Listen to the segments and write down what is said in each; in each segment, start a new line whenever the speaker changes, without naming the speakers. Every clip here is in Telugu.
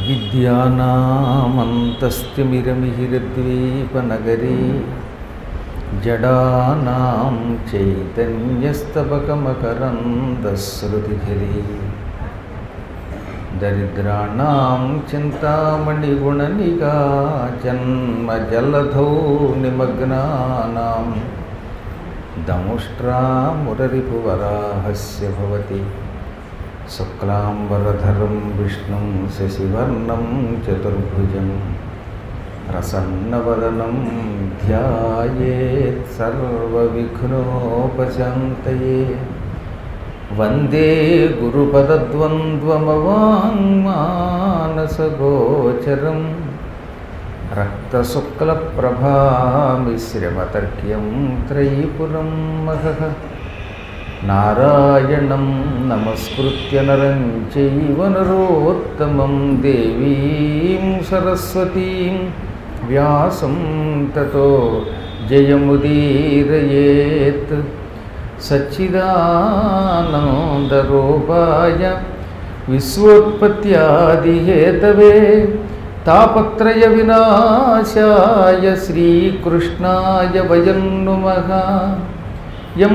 విద్యానామంతస్తిమిరమిహిరద్వీపనగరీ జడానాం చైతన్యస్తబకమకరందశ్రుతిభిరీ దరిద్రాణం చింతామణిగుణనిగా జన్మజలధౌ నిమగ్నానాం దముష్ట్రామురరిపువరాహస్య భవతి శుక్లాంబరధరం విష్ణుం శశివర్ణం చతుర్భుజం ప్రసన్నవదనం ధ్యాయేత్ సర్వవిఘ్నోపశాంతయే వందే గురుపదద్వంద్వమవాङ्మానసగోచరం రక్తశుక్లప్రభామిశ్రమతర్క్యం త్రైపురం మహః నారాయణం నమస్కృత్య నరం చైవ నరోత్తమం దేవీం సరస్వతీం వ్యాసం తతో జయముదీరయేత్ సచ్చిదానందరూపాయ విశ్వోత్పత్యాదిహేతవే తాపత్రయ వినాశాయ శ్రీకృష్ణాయ వయం నుమః యం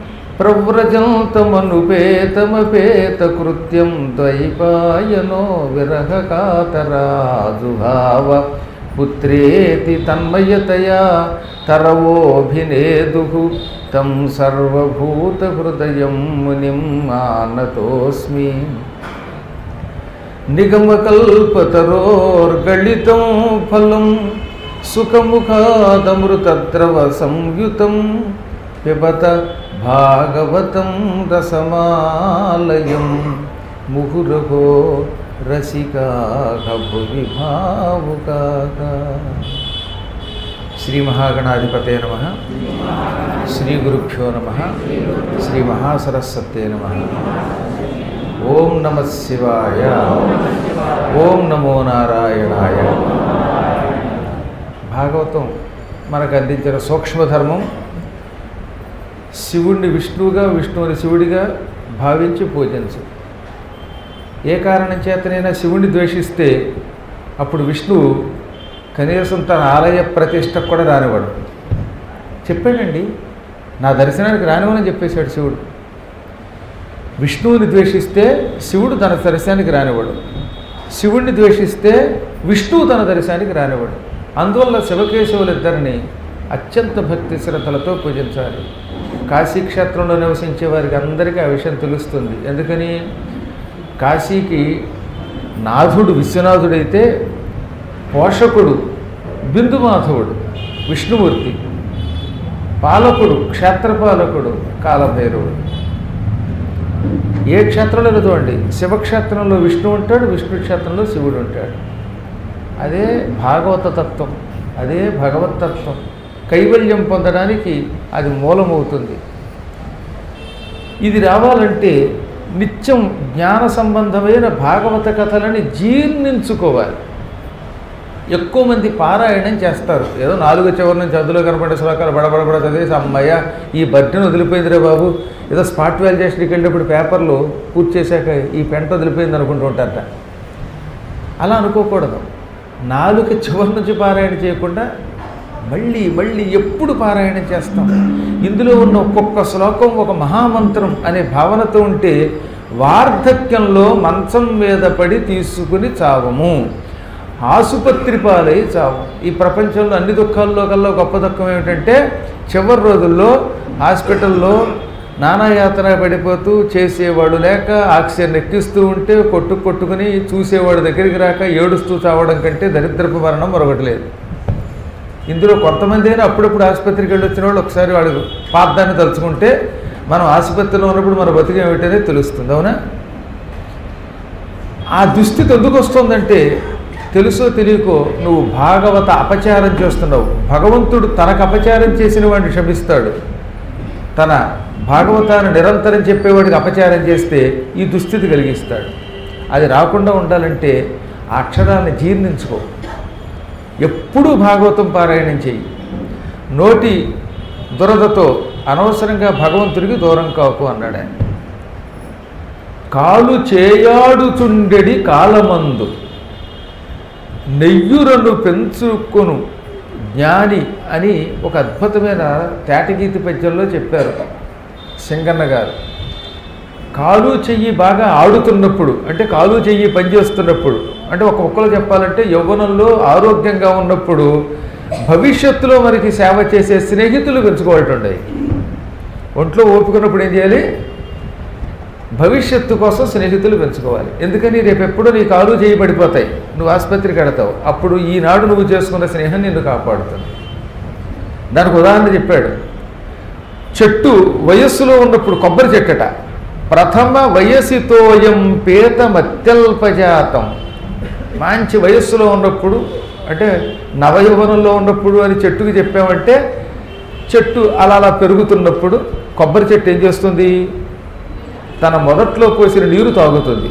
ప్రవ్రజంతమనుపేతమపేతకృత్యం ద్వైపాయనో విరహకాతరాజుభావ పుత్రేతి తన్మయతయా తరవోభినేదు తం సర్వభూతహృదయం మునిం ఆనతోస్మి నిగమకల్పతరోర్గళితం ఫలం సుఖముఖాదమృతద్రవ సంయుతం పిబత భాగవతం రసమాలయం ముహురహో రసికాః భువి భావుకాః శ్రీ మహాగణాధిపతే నమ శ్రీ గురుభ్యో నమ శ్రీ మహాసరస్వతే నమ ఓం నమ శివాయ ఓం నమో నారాయణాయ భాగవతం మనకు అందించిన సూక్ష్మధర్మం శివుణ్ణి విష్ణువుగా విష్ణువుని శివుడిగా భావించి పూజించు ఏ కారణం చేతనైనా శివుణ్ణి ద్వేషిస్తే అప్పుడు విష్ణువు కనీసం తన ఆలయ ప్రతిష్టకు కూడా రానివాడు చెప్పాడండి నా దర్శనానికి రానివని చెప్పేశాడు శివుడు విష్ణువుని ద్వేషిస్తే శివుడు తన దర్శనానికి రానివాడు శివుణ్ణి ద్వేషిస్తే విష్ణువు తన దర్శనానికి రానివాడు అందువల్ల శివకేశవులిద్దరిని అత్యంత భక్తి శ్రద్ధలతో పూజించాలి కాశీక్షేత్రంలో నివసించే వారికి అందరికీ ఆ విషయం తెలుస్తుంది ఎందుకని కాశీకి నాథుడు విశ్వనాథుడైతే పోషకుడు బిందుమాధవుడు విష్ణుమూర్తి పాలకుడు క్షేత్రపాలకుడు కాలభైరవుడు ఏ క్షేత్రంలో చదవండి శివక్షేత్రంలో విష్ణు ఉంటాడు విష్ణు క్షేత్రంలో శివుడు ఉంటాడు అదే భాగవత తత్వం అదే భగవత్ తత్వం కైవల్యం పొందడానికి అది మూలమవుతుంది ఇది రావాలంటే నిత్యం జ్ఞాన సంబంధమైన భాగవత కథలని జీర్ణించుకోవాలి ఎక్కువ మంది పారాయణం చేస్తారు ఏదో నాలుగు చివరి నుంచి అందులో కనపడే శ్లోకాలు బడబడబడ చదివేసి అమ్మయ్య ఈ బట్టను వదిలిపోయిందిరే బాబు ఏదో స్పాట్ వాల్యుయేషన్కి వెళ్ళినప్పుడు పేపర్లు పూర్తి చేశాక ఈ పెంట వదిలిపోయింది అనుకుంటూ ఉంటారట అలా అనుకోకూడదు నాలుగు చివరి నుంచి పారాయణ చేయకుండా మళ్ళీ మళ్ళీ ఎప్పుడు పారాయణం చేస్తాం ఇందులో ఉన్న ఒక్కొక్క శ్లోకం ఒక మహామంత్రం అనే భావనతో ఉంటే వార్ధక్యంలో మంచం మీద పడి తీసుకుని చావము ఆసుపత్రి పాలై చావు ఈ ప్రపంచంలో అన్ని దుఃఖాల్లో కల్లా గొప్ప దుఃఖం ఏమిటంటే చివరి రోజుల్లో హాస్పిటల్లో నానాయాతన పడిపోతూ చేసేవాడు లేక ఆక్సిజన్ ఎక్కిస్తూ ఉంటే కొట్టు కొట్టుకుని చూసేవాడు దగ్గరికి రాక ఏడుస్తూ చావడం కంటే దరిద్రపు మరణం మరొకటి లేదు ఇందులో కొంతమంది అయినా అప్పుడప్పుడు ఆసుపత్రికి వెళ్ళి వచ్చిన వాళ్ళు ఒకసారి వాడు పాదాన్ని తలుచుకుంటే మనం ఆసుపత్రిలో ఉన్నప్పుడు మన బతికి ఏమిటనే తెలుస్తుంది అవునా ఆ దుస్థితి ఎందుకు వస్తుందంటే తెలుసో తెలియకో నువ్వు భాగవత అపచారం చేస్తున్నావు భగవంతుడు తనకు అపచారం చేసిన వాడిని క్షమిస్తాడు తన భాగవతాన్ని నిరంతరం చెప్పేవాడికి అపచారం చేస్తే ఈ దుస్థితి కలిగిస్తాడు అది రాకుండా ఉండాలంటే ఆ అక్షరాన్ని జీర్ణించుకో ఎప్పుడూ భాగవతం పారాయణం చెయ్యి నోటి దురదతో అనవసరంగా భగవంతుడికి దూరం కాకు అన్నాడు ఆయన కాలు చేయాడుచుండెడి కాలమందు నెయ్యురను పెంచుకొను జ్ఞాని అని ఒక అద్భుతమైన తేటగీతి పద్యంలో చెప్పారు సింగన్న గారు కాలు చెయ్యి బాగా ఆడుతున్నప్పుడు అంటే కాలు చెయ్యి పనిచేస్తున్నప్పుడు అంటే ఒక ఒక్కలో చెప్పాలంటే యవ్వనంలో ఆరోగ్యంగా ఉన్నప్పుడు భవిష్యత్తులో మనకి సేవ చేసే స్నేహితులు పెంచుకోవాలంటాయి ఒంట్లో ఓపుకున్నప్పుడు ఏం చేయాలి భవిష్యత్తు కోసం స్నేహితులు పెంచుకోవాలి ఎందుకని రేపు ఎప్పుడో నీ కాలు చేయి పడిపోతాయి నువ్వు ఆసుపత్రికి వెడతావు అప్పుడు ఈనాడు నువ్వు చేసుకున్న స్నేహం నిన్ను కాపాడుతుంది దానికి ఉదాహరణ చెప్పాడు చెట్టు వయస్సులో ఉన్నప్పుడు కొబ్బరి చెట్టట ప్రథమ వయసితోయం పేతమత్యల్పజాతం మంచి వయస్సులో ఉన్నప్పుడు అంటే నవయౌవనంలో ఉన్నప్పుడు అని చెట్టుకి చెప్పామంటే చెట్టు అలా అలా పెరుగుతున్నప్పుడు కొబ్బరి చెట్టు ఏం చేస్తుంది తన మొదట్లో పోసిన నీరు తాగుతుంది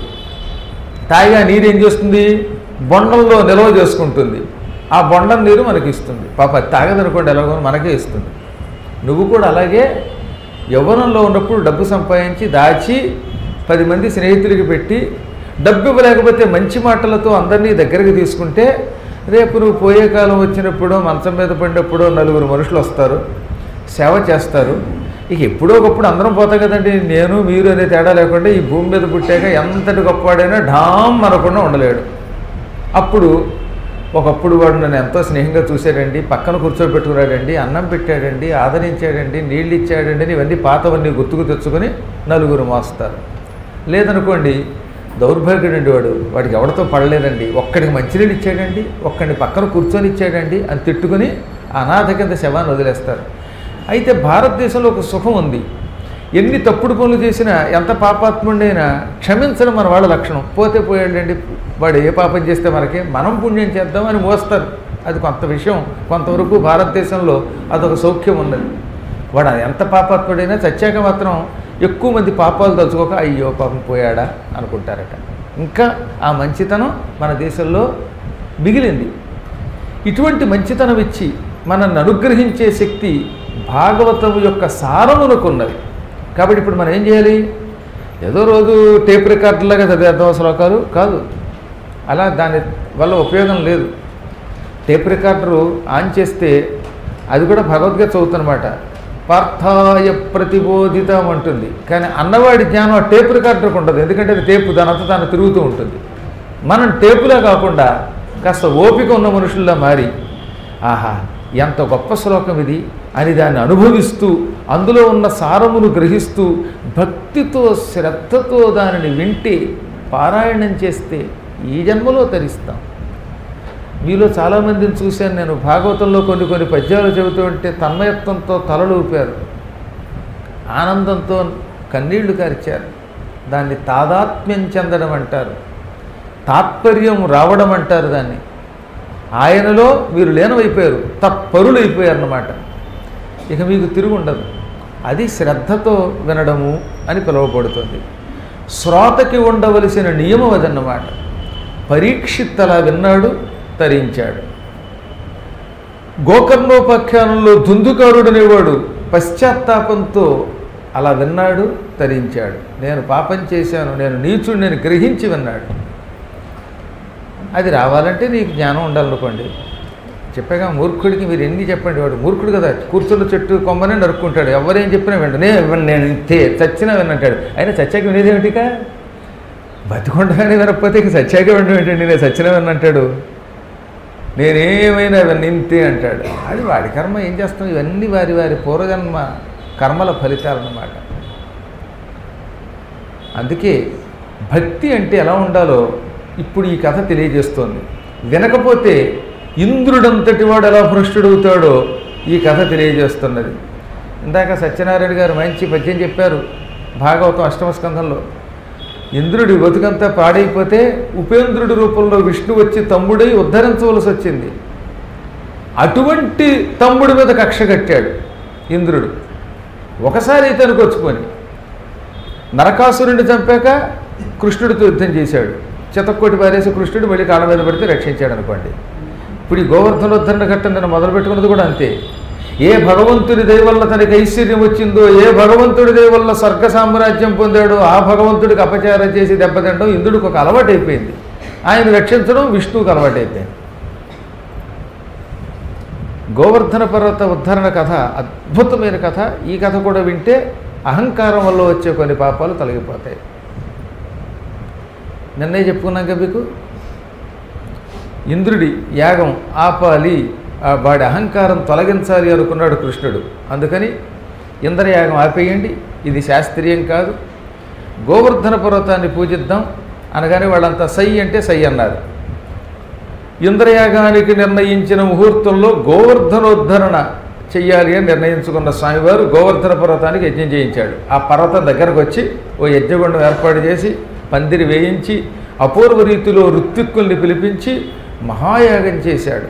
తాగిగా నీరు ఏం చేస్తుంది బొండంలో నిల్వ చేసుకుంటుంది ఆ బొండం నీరు మనకి ఇస్తుంది పాప అది తాగదనుకోండి ఎలాగో మనకే ఇస్తుంది నువ్వు కూడా అలాగే యవ్వనంలో ఉన్నప్పుడు డబ్బు సంపాదించి దాచి పది మంది స్నేహితులకి పెట్టి డబ్బు ఇవ్వలేకపోతే మంచి మాటలతో అందరినీ దగ్గరికి తీసుకుంటే రేపు నువ్వు పోయే కాలం వచ్చినప్పుడో మంచం మీద పడినప్పుడో నలుగురు మనుషులు వస్తారు సేవ చేస్తారు ఇక ఎప్పుడో ఒకప్పుడు అందరం పోతాం కదండి నేను మీరు అనే తేడా లేకుండా ఈ భూమి మీద పుట్టాక ఎంతటి గొప్పవాడైనా ఢామ్ అనకుండా ఉండలేడు అప్పుడు ఒకప్పుడు వాడు నన్ను ఎంతో స్నేహంగా చూశాడండి పక్కన కూర్చోబెట్టుకున్నాడండి అన్నం పెట్టాడండి ఆదరించాడండి నీళ్ళు ఇచ్చాడండి అని ఇవన్నీ పాతవన్నీ గుర్తుకు తెచ్చుకొని నలుగురు మోస్తారు లేదనుకోండి దౌర్భాగ్యుడండి వాడు వాడికి ఎవరితో పడలేదండి ఒక్కడికి మంచినీళ్ళు ఇచ్చాడండి ఒక్కడిని పక్కన కూర్చొని ఇచ్చాడండి అని తిట్టుకుని అనాథ కింద శవాన్ని వదిలేస్తారు అయితే భారతదేశంలో ఒక సుఖం ఉంది ఎన్ని తప్పుడు పనులు చేసినా ఎంత పాపాత్ముడైనా క్షమించడం మన వాళ్ళ లక్షణం పోతే పోయాడండి వాడు ఏ పాపం చేస్తే మనకి మనం పుణ్యం చేద్దాం అని మోస్తారు అది కొంత విషయం కొంతవరకు భారతదేశంలో అదొక సౌఖ్యం ఉన్నది వాడు ఎంత పాపాత్ముడైనా చచ్చాక మాత్రం ఎక్కువ మంది పాపాలు తలుచుకోక అయ్యో పాపం పోయాడా అనుకుంటారట ఇంకా ఆ మంచితనం మన దేశంలో మిగిలింది ఇటువంటి మంచితనం ఇచ్చి మనల్ని అనుగ్రహించే శక్తి భాగవతం యొక్క సారమునకున్నది కాబట్టి ఇప్పుడు మనం ఏం చేయాలి ఏదో రోజు టేప్ రికార్డులాగా చదివేద్దాం శ్లోకాలు కాదు అలా దాని వల్ల ఉపయోగం లేదు టేప్ రికార్డరు ఆన్ చేస్తే అది కూడా భగవద్గీత చదువుతున్నమాట పార్థాయ ప్రతిబోధితం అంటుంది కానీ అన్నవాడి జ్ఞానం ఆ టేప్ రికార్డర్కి ఉంటుంది ఎందుకంటే అది టేపు దానంతా తాను తిరుగుతూ ఉంటుంది మనం టేపులా కాకుండా కాస్త ఓపిక ఉన్న మనుషుల్లా మారి ఆహా ఎంత గొప్ప శ్లోకం ఇది అని దాన్ని అనుభవిస్తూ అందులో ఉన్న సారమును గ్రహిస్తూ భక్తితో శ్రద్ధతో దానిని వింటే పారాయణం చేస్తే ఈ జన్మలో తరిస్తాం మీలో చాలామందిని చూశాను నేను భాగవతంలో కొన్ని కొన్ని పద్యాలు చెబుతూ ఉంటే తన్మయత్వంతో తలలు ఊపారు ఆనందంతో కన్నీళ్లు కార్చారు దాన్ని తాదాత్మ్యం చెందడం అంటారు తాత్పర్యం రావడం అంటారు దాన్ని ఆయనలో మీరు లీనమైపోయారు తత్పరులు అయిపోయారన్నమాట ఇక మీకు తిరుగు ఉండదు అది శ్రద్ధతో వినడము అని పిలువబడుతుంది శ్రోతకి ఉండవలసిన నియమం అదన్నమాట పరీక్షిత్ అలా విన్నాడు తరించాడు గోకర్ణోపాఖ్యానంలో దుందుకారుడు అనేవాడు పశ్చాత్తాపంతో అలా విన్నాడు తరించాడు నేను పాపం చేశాను నేను నీచుడు నేను గ్రహించి విన్నాడు అది రావాలంటే నీకు జ్ఞానం ఉండాలనుకోండి చెప్పాగా మూర్ఖుడికి మీరు ఎన్ని చెప్పండి వాడు మూర్ఖుడు కదా కూర్చున్న చెట్టు కొమ్మనే నరుక్కుంటాడు ఎవరేం చెప్పినా వెంటనే నేను ఇంతే చచ్చినా వినంటాడు అయినా చచ్చాక వినేదేమిటికా బతికొండగానే వినకపోతే ఇక చచ్చాక వినడం ఏంటండి నేను చచ్చినా వినంటాడు నేనేమైనా ఇవన్నీ ఇంతే అంటాడు అది వాడి కర్మ ఏం చేస్తాం ఇవన్నీ వారి వారి పూర్వజన్మ కర్మల ఫలితాలన్నమాట అందుకే భక్తి అంటే ఎలా ఉండాలో ఇప్పుడు ఈ కథ తెలియజేస్తోంది వినకపోతే ఇంద్రుడంతటి వాడు ఎలా భ్రష్టుడవుతాడో ఈ కథ తెలియజేస్తున్నది ఇందాక సత్యనారాయణ గారు మంచి పద్యం చెప్పారు భాగవతం అష్టమ స్కంధంలో ఇంద్రుడి బతుకంతా పాడైపోతే ఉపేంద్రుడి రూపంలో విష్ణు వచ్చి తమ్ముడై ఉద్ధరించవలసి వచ్చింది అటువంటి తమ్ముడి మీద కక్ష కట్టాడు ఇంద్రుడు ఒకసారి ఇతనికి వచ్చుకొని నరకాసురుడిని చంపాక కృష్ణుడితో యుద్ధం చేశాడు చితక్కోటి పారేసి కృష్ణుడు మళ్ళీ కాళ్ళ మీద పడితే రక్షించాడు అనుకోండి ఇప్పుడు ఈ గోవర్ధనోద్ధరణ ఘట్టం నేను మొదలు పెట్టుకున్నది కూడా అంతే ఏ భగవంతుడి దయ వల్ల తనకి ఐశ్వర్యం వచ్చిందో ఏ భగవంతుడి దయ వల్ల స్వర్గ సామ్రాజ్యం పొందాడో ఆ భగవంతుడికి అపచారం చేసి దెబ్బతిండడం ఇంద్రుడికి ఒక అలవాటు అయిపోయింది ఆయన రక్షించడం విష్ణువుకి అలవాటు అయిపోయింది గోవర్ధన పర్వత ఉద్ధరణ కథ అద్భుతమైన కథ ఈ కథ కూడా వింటే అహంకారం వల్ల వచ్చే కొన్ని పాపాలు తొలగిపోతాయి నిన్నే చెప్పుకున్నాం కదా మీకు ఇంద్రుడి యాగం ఆపాలి ఆ వాడి అహంకారం తొలగించాలి అనుకున్నాడు కృష్ణుడు అందుకని ఇంద్రయాగం ఆపేయండి ఇది శాస్త్రీయం కాదు గోవర్ధన పర్వతాన్ని పూజిద్దాం అనగానే వాళ్ళంతా సై అంటే సై అన్నారు ఇంద్రయాగానికి నిర్ణయించిన ముహూర్తంలో గోవర్ధనోద్ధరణ చెయ్యాలి అని నిర్ణయించుకున్న స్వామివారు గోవర్ధన పర్వతానికి యజ్ఞం చేయించాడు ఆ పర్వతం దగ్గరకు వచ్చి ఓ యజ్ఞగుండం ఏర్పాటు చేసి పందిరి వేయించి అపూర్వ రీతిలో ఋత్విక్కుల్ని పిలిపించి మహాయాగం చేశాడు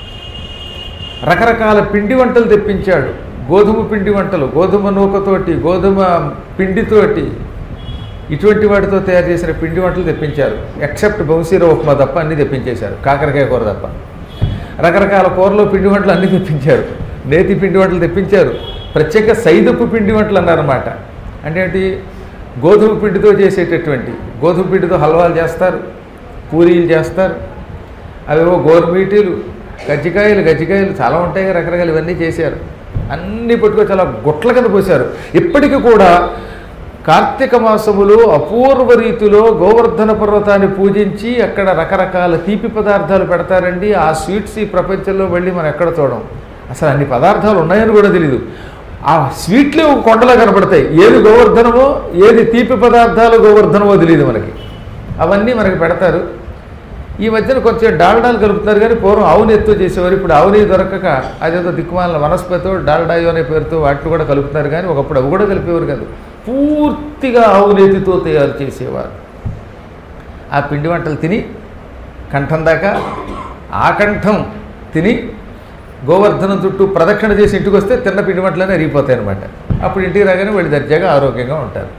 రకరకాల పిండి వంటలు తెప్పించాడు గోధుమ పిండి వంటలు గోధుమ నూకతోటి గోధుమ పిండితోటి ఇటువంటి వాటితో తయారు చేసిన పిండి వంటలు తెప్పించారు ఎక్సెప్ట్ బౌసీర ఉప్మా తప్ప అన్నీ తెప్పించేశారు కాకరకాయ కూర తప్ప రకరకాల కూరలో పిండి వంటలు అన్నీ తెప్పించారు నేతి పిండి వంటలు తెప్పించారు ప్రత్యేక సైదపు పిండి వంటలు అన్నారన్నమాట అంటే ఏంటి గోధుమ పిండితో చేసేటటువంటి గోధుమ పిండితో హల్వాలు చేస్తారు పూరీలు చేస్తారు అవేవో గోరుమీటీలు గజ్జికాయలు గజ్జికాయలు చాలా ఉంటాయి కదా, రకరకాలు ఇవన్నీ చేశారు అన్నీ పట్టుకొని చాలా గుట్ల కింద పోశారు ఇప్పటికీ కూడా కార్తీక మాసములో అపూర్వ రీతిలో గోవర్ధన పర్వతాన్ని పూజించి అక్కడ రకరకాల తీపి పదార్థాలు పెడతారండి ఆ స్వీట్స్ ఈ ప్రపంచంలో వెళ్ళి మనం ఎక్కడ చూడం అసలు అన్ని పదార్థాలు ఉన్నాయని కూడా తెలియదు ఆ స్వీట్లే ఒక కొండలా కనపడతాయి ఏది గోవర్ధనమో ఏది తీపి పదార్థాలు గోవర్ధనమో తెలియదు మనకి అవన్నీ మనకి పెడతారు ఈ మధ్యన కొంచెం డాల్డాలు కలుపుతున్నారు కానీ పూర్వం ఆవు నెత్తో చేసేవారు ఇప్పుడు ఆవు నెయ్యి దొరకక అదేదో దిక్కుమాలిన వనస్పతితో డాల్డాయో అనే పేరుతో వాటిని కూడా కలుపుతున్నారు కానీ ఒకప్పుడు అవి కూడా కలిపేవారు కాదు పూర్తిగా ఆవు నేతితో తయారు చేసేవారు ఆ పిండి వంటలు తిని కంఠం దాకా ఆ కంఠం తిని గోవర్ధనం చుట్టూ ప్రదక్షిణ చేసి ఇంటికి వస్తే తిన్న పిండి వంటలనే అరిగిపోతాయి అనమాట అప్పుడు ఇంటికి రాగానే వాళ్ళు దర్జాగా ఆరోగ్యంగా ఉంటారు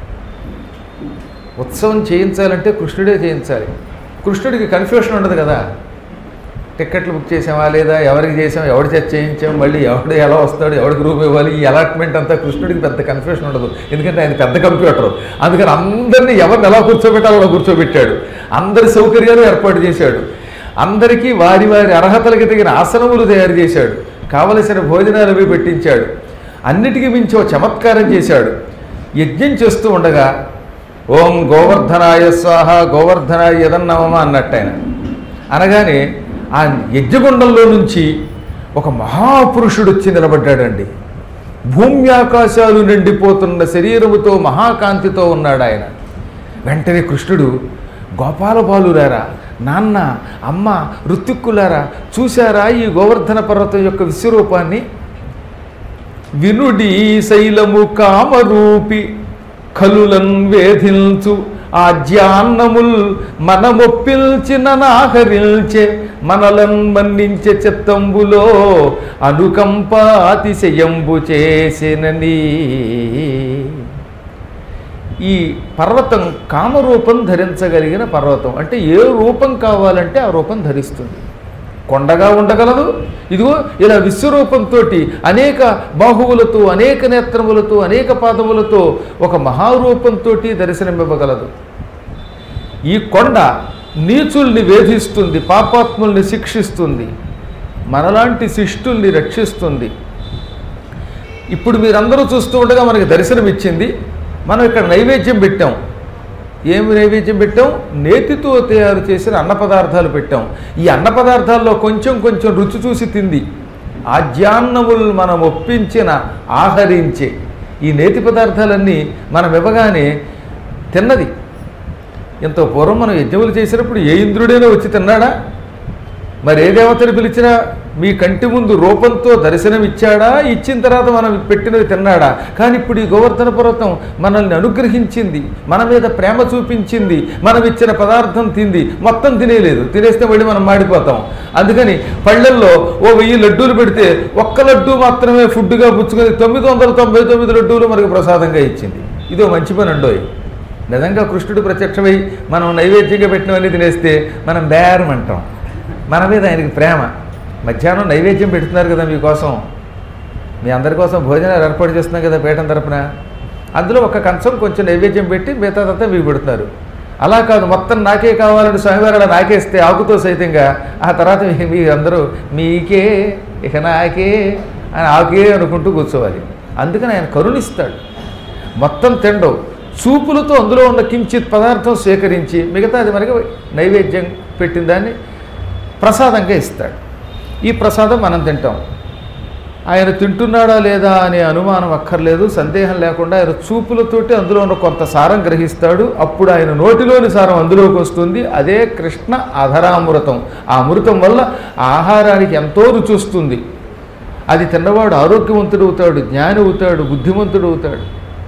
ఉత్సవం చేయించాలంటే కృష్ణుడే చేయించాలి కృష్ణుడికి కన్ఫ్యూషన్ ఉండదు కదా టికెట్లు బుక్ చేసామా లేదా ఎవరికి చేసాం ఎవరి చేత చేయించాం మళ్ళీ ఎవడు ఎలా వస్తాడు ఎవరికి రూమ్ ఇవ్వాలి ఈ అలాట్మెంట్ అంతా కృష్ణుడికి పెద్ద కన్ఫ్యూషన్ ఉండదు ఎందుకంటే ఆయన పెద్ద కంప్యూటర్ అందుకని అందరినీ ఎవరిని ఎలా కూర్చోబెట్టాలో అలా కూర్చోబెట్టాడు అందరి సౌకర్యాలు ఏర్పాటు చేశాడు అందరికీ వారి వారి అర్హతలకి తగిన ఆసనములు తయారు చేశాడు కావలసిన భోజనాలు అవి పెట్టించాడు అన్నిటికీ మించి ఓ చమత్కారం చేశాడు యజ్ఞం చేస్తూ ఉండగా ఓం గోవర్ధనాయ స్వాహ గోవర్ధనాయ యదన్నమమా అన్నట్టు ఆయన అనగానే ఆ యజ్ఞగుండంలో నుంచి ఒక మహాపురుషుడు వచ్చి నిలబడ్డాడండి భూమి ఆకాశాలు నిండిపోతున్న శరీరముతో మహాకాంతితో ఉన్నాడు ఆయన వెంటనే కృష్ణుడు గోపాలబాలురారా నాన్న అమ్మ ఋత్విక్కులారా చూశారా ఈ గోవర్ధన పర్వతం యొక్క విశ్వరూపాన్ని వినుడి శైలము కామరూపి కలులన్ వేధిల్చు ఆజ్యాన్నముల్ మనమొప్పిల్చిన నాహరిల్చే మనలన్ మన్నించే చిత్తంబులో అనుకంప అతిశయంబు చేసినని ఈ పర్వతం కామరూపం ధరించగలిగిన పర్వతం అంటే ఏ రూపం కావాలంటే ఆ రూపం ధరిస్తుంది కొండగా ఉండగలదు ఇదిగో ఇలా విశ్వరూపంతో అనేక బాహువులతో అనేక నేత్రములతో అనేక పాదములతో ఒక మహారూపంతో దర్శనమివ్వగలదు ఈ కొండ నీచుల్ని వేధిస్తుంది పాపాత్ముల్ని శిక్షిస్తుంది మనలాంటి శిష్టుల్ని రక్షిస్తుంది ఇప్పుడు మీరందరూ చూస్తూ ఉండగా మనకి దర్శనం ఇచ్చింది మనం ఇక్కడ నైవేద్యం పెట్టాం ఏమి నైవేద్యం పెట్టాం నేతితో తయారు చేసిన అన్న పదార్థాలు పెట్టాం ఈ అన్న పదార్థాల్లో కొంచెం కొంచెం రుచి చూసి తింది ఆజ్యాన్నములు మనం ఒప్పించిన ఆహరించే ఈ నేతి పదార్థాలన్నీ మనం ఇవ్వగానే తిన్నది ఇంత పూర్వం మనం యజ్ఞములు చేసినప్పుడు ఏ ఇంద్రుడైనా వచ్చి తిన్నాడా మరి ఏ దేవతని పిలిచినా మీ కంటి ముందు రూపంతో దర్శనం ఇచ్చాడా ఇచ్చిన తర్వాత మనం పెట్టినది తిన్నాడా కానీ ఇప్పుడు ఈ గోవర్ధన పర్వతం మనల్ని అనుగ్రహించింది మన మీద ప్రేమ చూపించింది మనం ఇచ్చిన పదార్థం తింది మొత్తం తినేయలేదు తినేస్తే మళ్ళీ మనం మాడిపోతాం అందుకని పళ్ళల్లో ఓ వెయ్యి లడ్డూలు పెడితే ఒక్క లడ్డూ మాత్రమే ఫుడ్గా పుచ్చుకొని తొమ్మిది వందల తొంభై తొమ్మిది లడ్డూలు మనకు ప్రసాదంగా ఇచ్చింది ఇదో మంచి పని అండోయ్ నిజంగా కృష్ణుడు ప్రత్యక్షమై మనం నైవేద్యంగా పెట్టినవన్నీ తినేస్తే మనం బేరం అంటాం మన మీద ఆయనకి ప్రేమ మధ్యాహ్నం నైవేద్యం పెడుతున్నారు కదా మీకోసం మీ అందరి కోసం భోజనాలు ఏర్పాటు చేస్తున్నాం కదా పీఠం తరపున అందులో ఒక కంచం కొంచెం నైవేద్యం పెట్టి మిగతాదంతా మీకు పెడుతున్నారు అలా కాదు మొత్తం నాకే కావాలని స్వామివారు అలా నాకేస్తే ఆకుతో సైతంగా ఆ తర్వాత మీ- మీ అందరూ మీకే ఇక నాకే అని ఆకే అనుకుంటూ కూర్చోవాలి అందుకని ఆయన కరుణిస్తాడు మొత్తం తిండవు చూపులతో అందులో ఉన్న కించిత్ పదార్థం స్వీకరించి మిగతాది మనకి నైవేద్యం పెట్టిన దాన్ని ప్రసాదంగా ఇస్తాడు ఈ ప్రసాదం మనం తింటాం ఆయన తింటున్నాడా లేదా అనే అనుమానం అక్కర్లేదు సందేహం లేకుండా ఆయన చూపులతోటి అందులో ఉన్న కొంత సారం గ్రహిస్తాడు అప్పుడు ఆయన నోటిలోని సారం అందులోకి వస్తుంది అదే కృష్ణ అధరామృతం ఆ అమృతం వల్ల ఆహారానికి ఎంతో రుచి వస్తుంది అది తిన్నవాడు ఆరోగ్యవంతుడు అవుతాడు జ్ఞాని అవుతాడు బుద్ధిమంతుడు అవుతాడు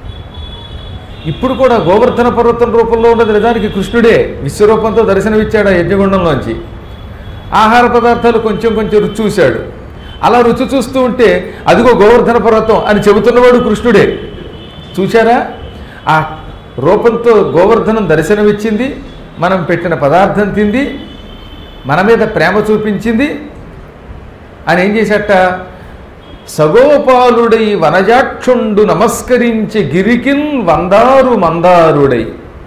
ఇప్పుడు కూడా గోవర్ధన పర్వతం రూపంలో ఉన్నది నిజానికి కృష్ణుడే విశ్వరూపంతో దర్శనమిచ్చాడు ఆ యజ్ఞగుండంలోంచి ఆహార పదార్థాలు కొంచెం కొంచెం రుచి చూశాడు అలా రుచి చూస్తూ ఉంటే అదిగో గోవర్ధన పర్వతం అని చెబుతున్నవాడు కృష్ణుడే చూశారా ఆ రూపంతో గోవర్ధనం దర్శనమిచ్చింది మనం పెట్టిన పదార్థం తింది మన మీద ప్రేమ చూపించింది అని ఏం చేశాట సగోపాలుడై వనజాక్షుండు నమస్కరించి గిరికిన్ వందారు మందారుడై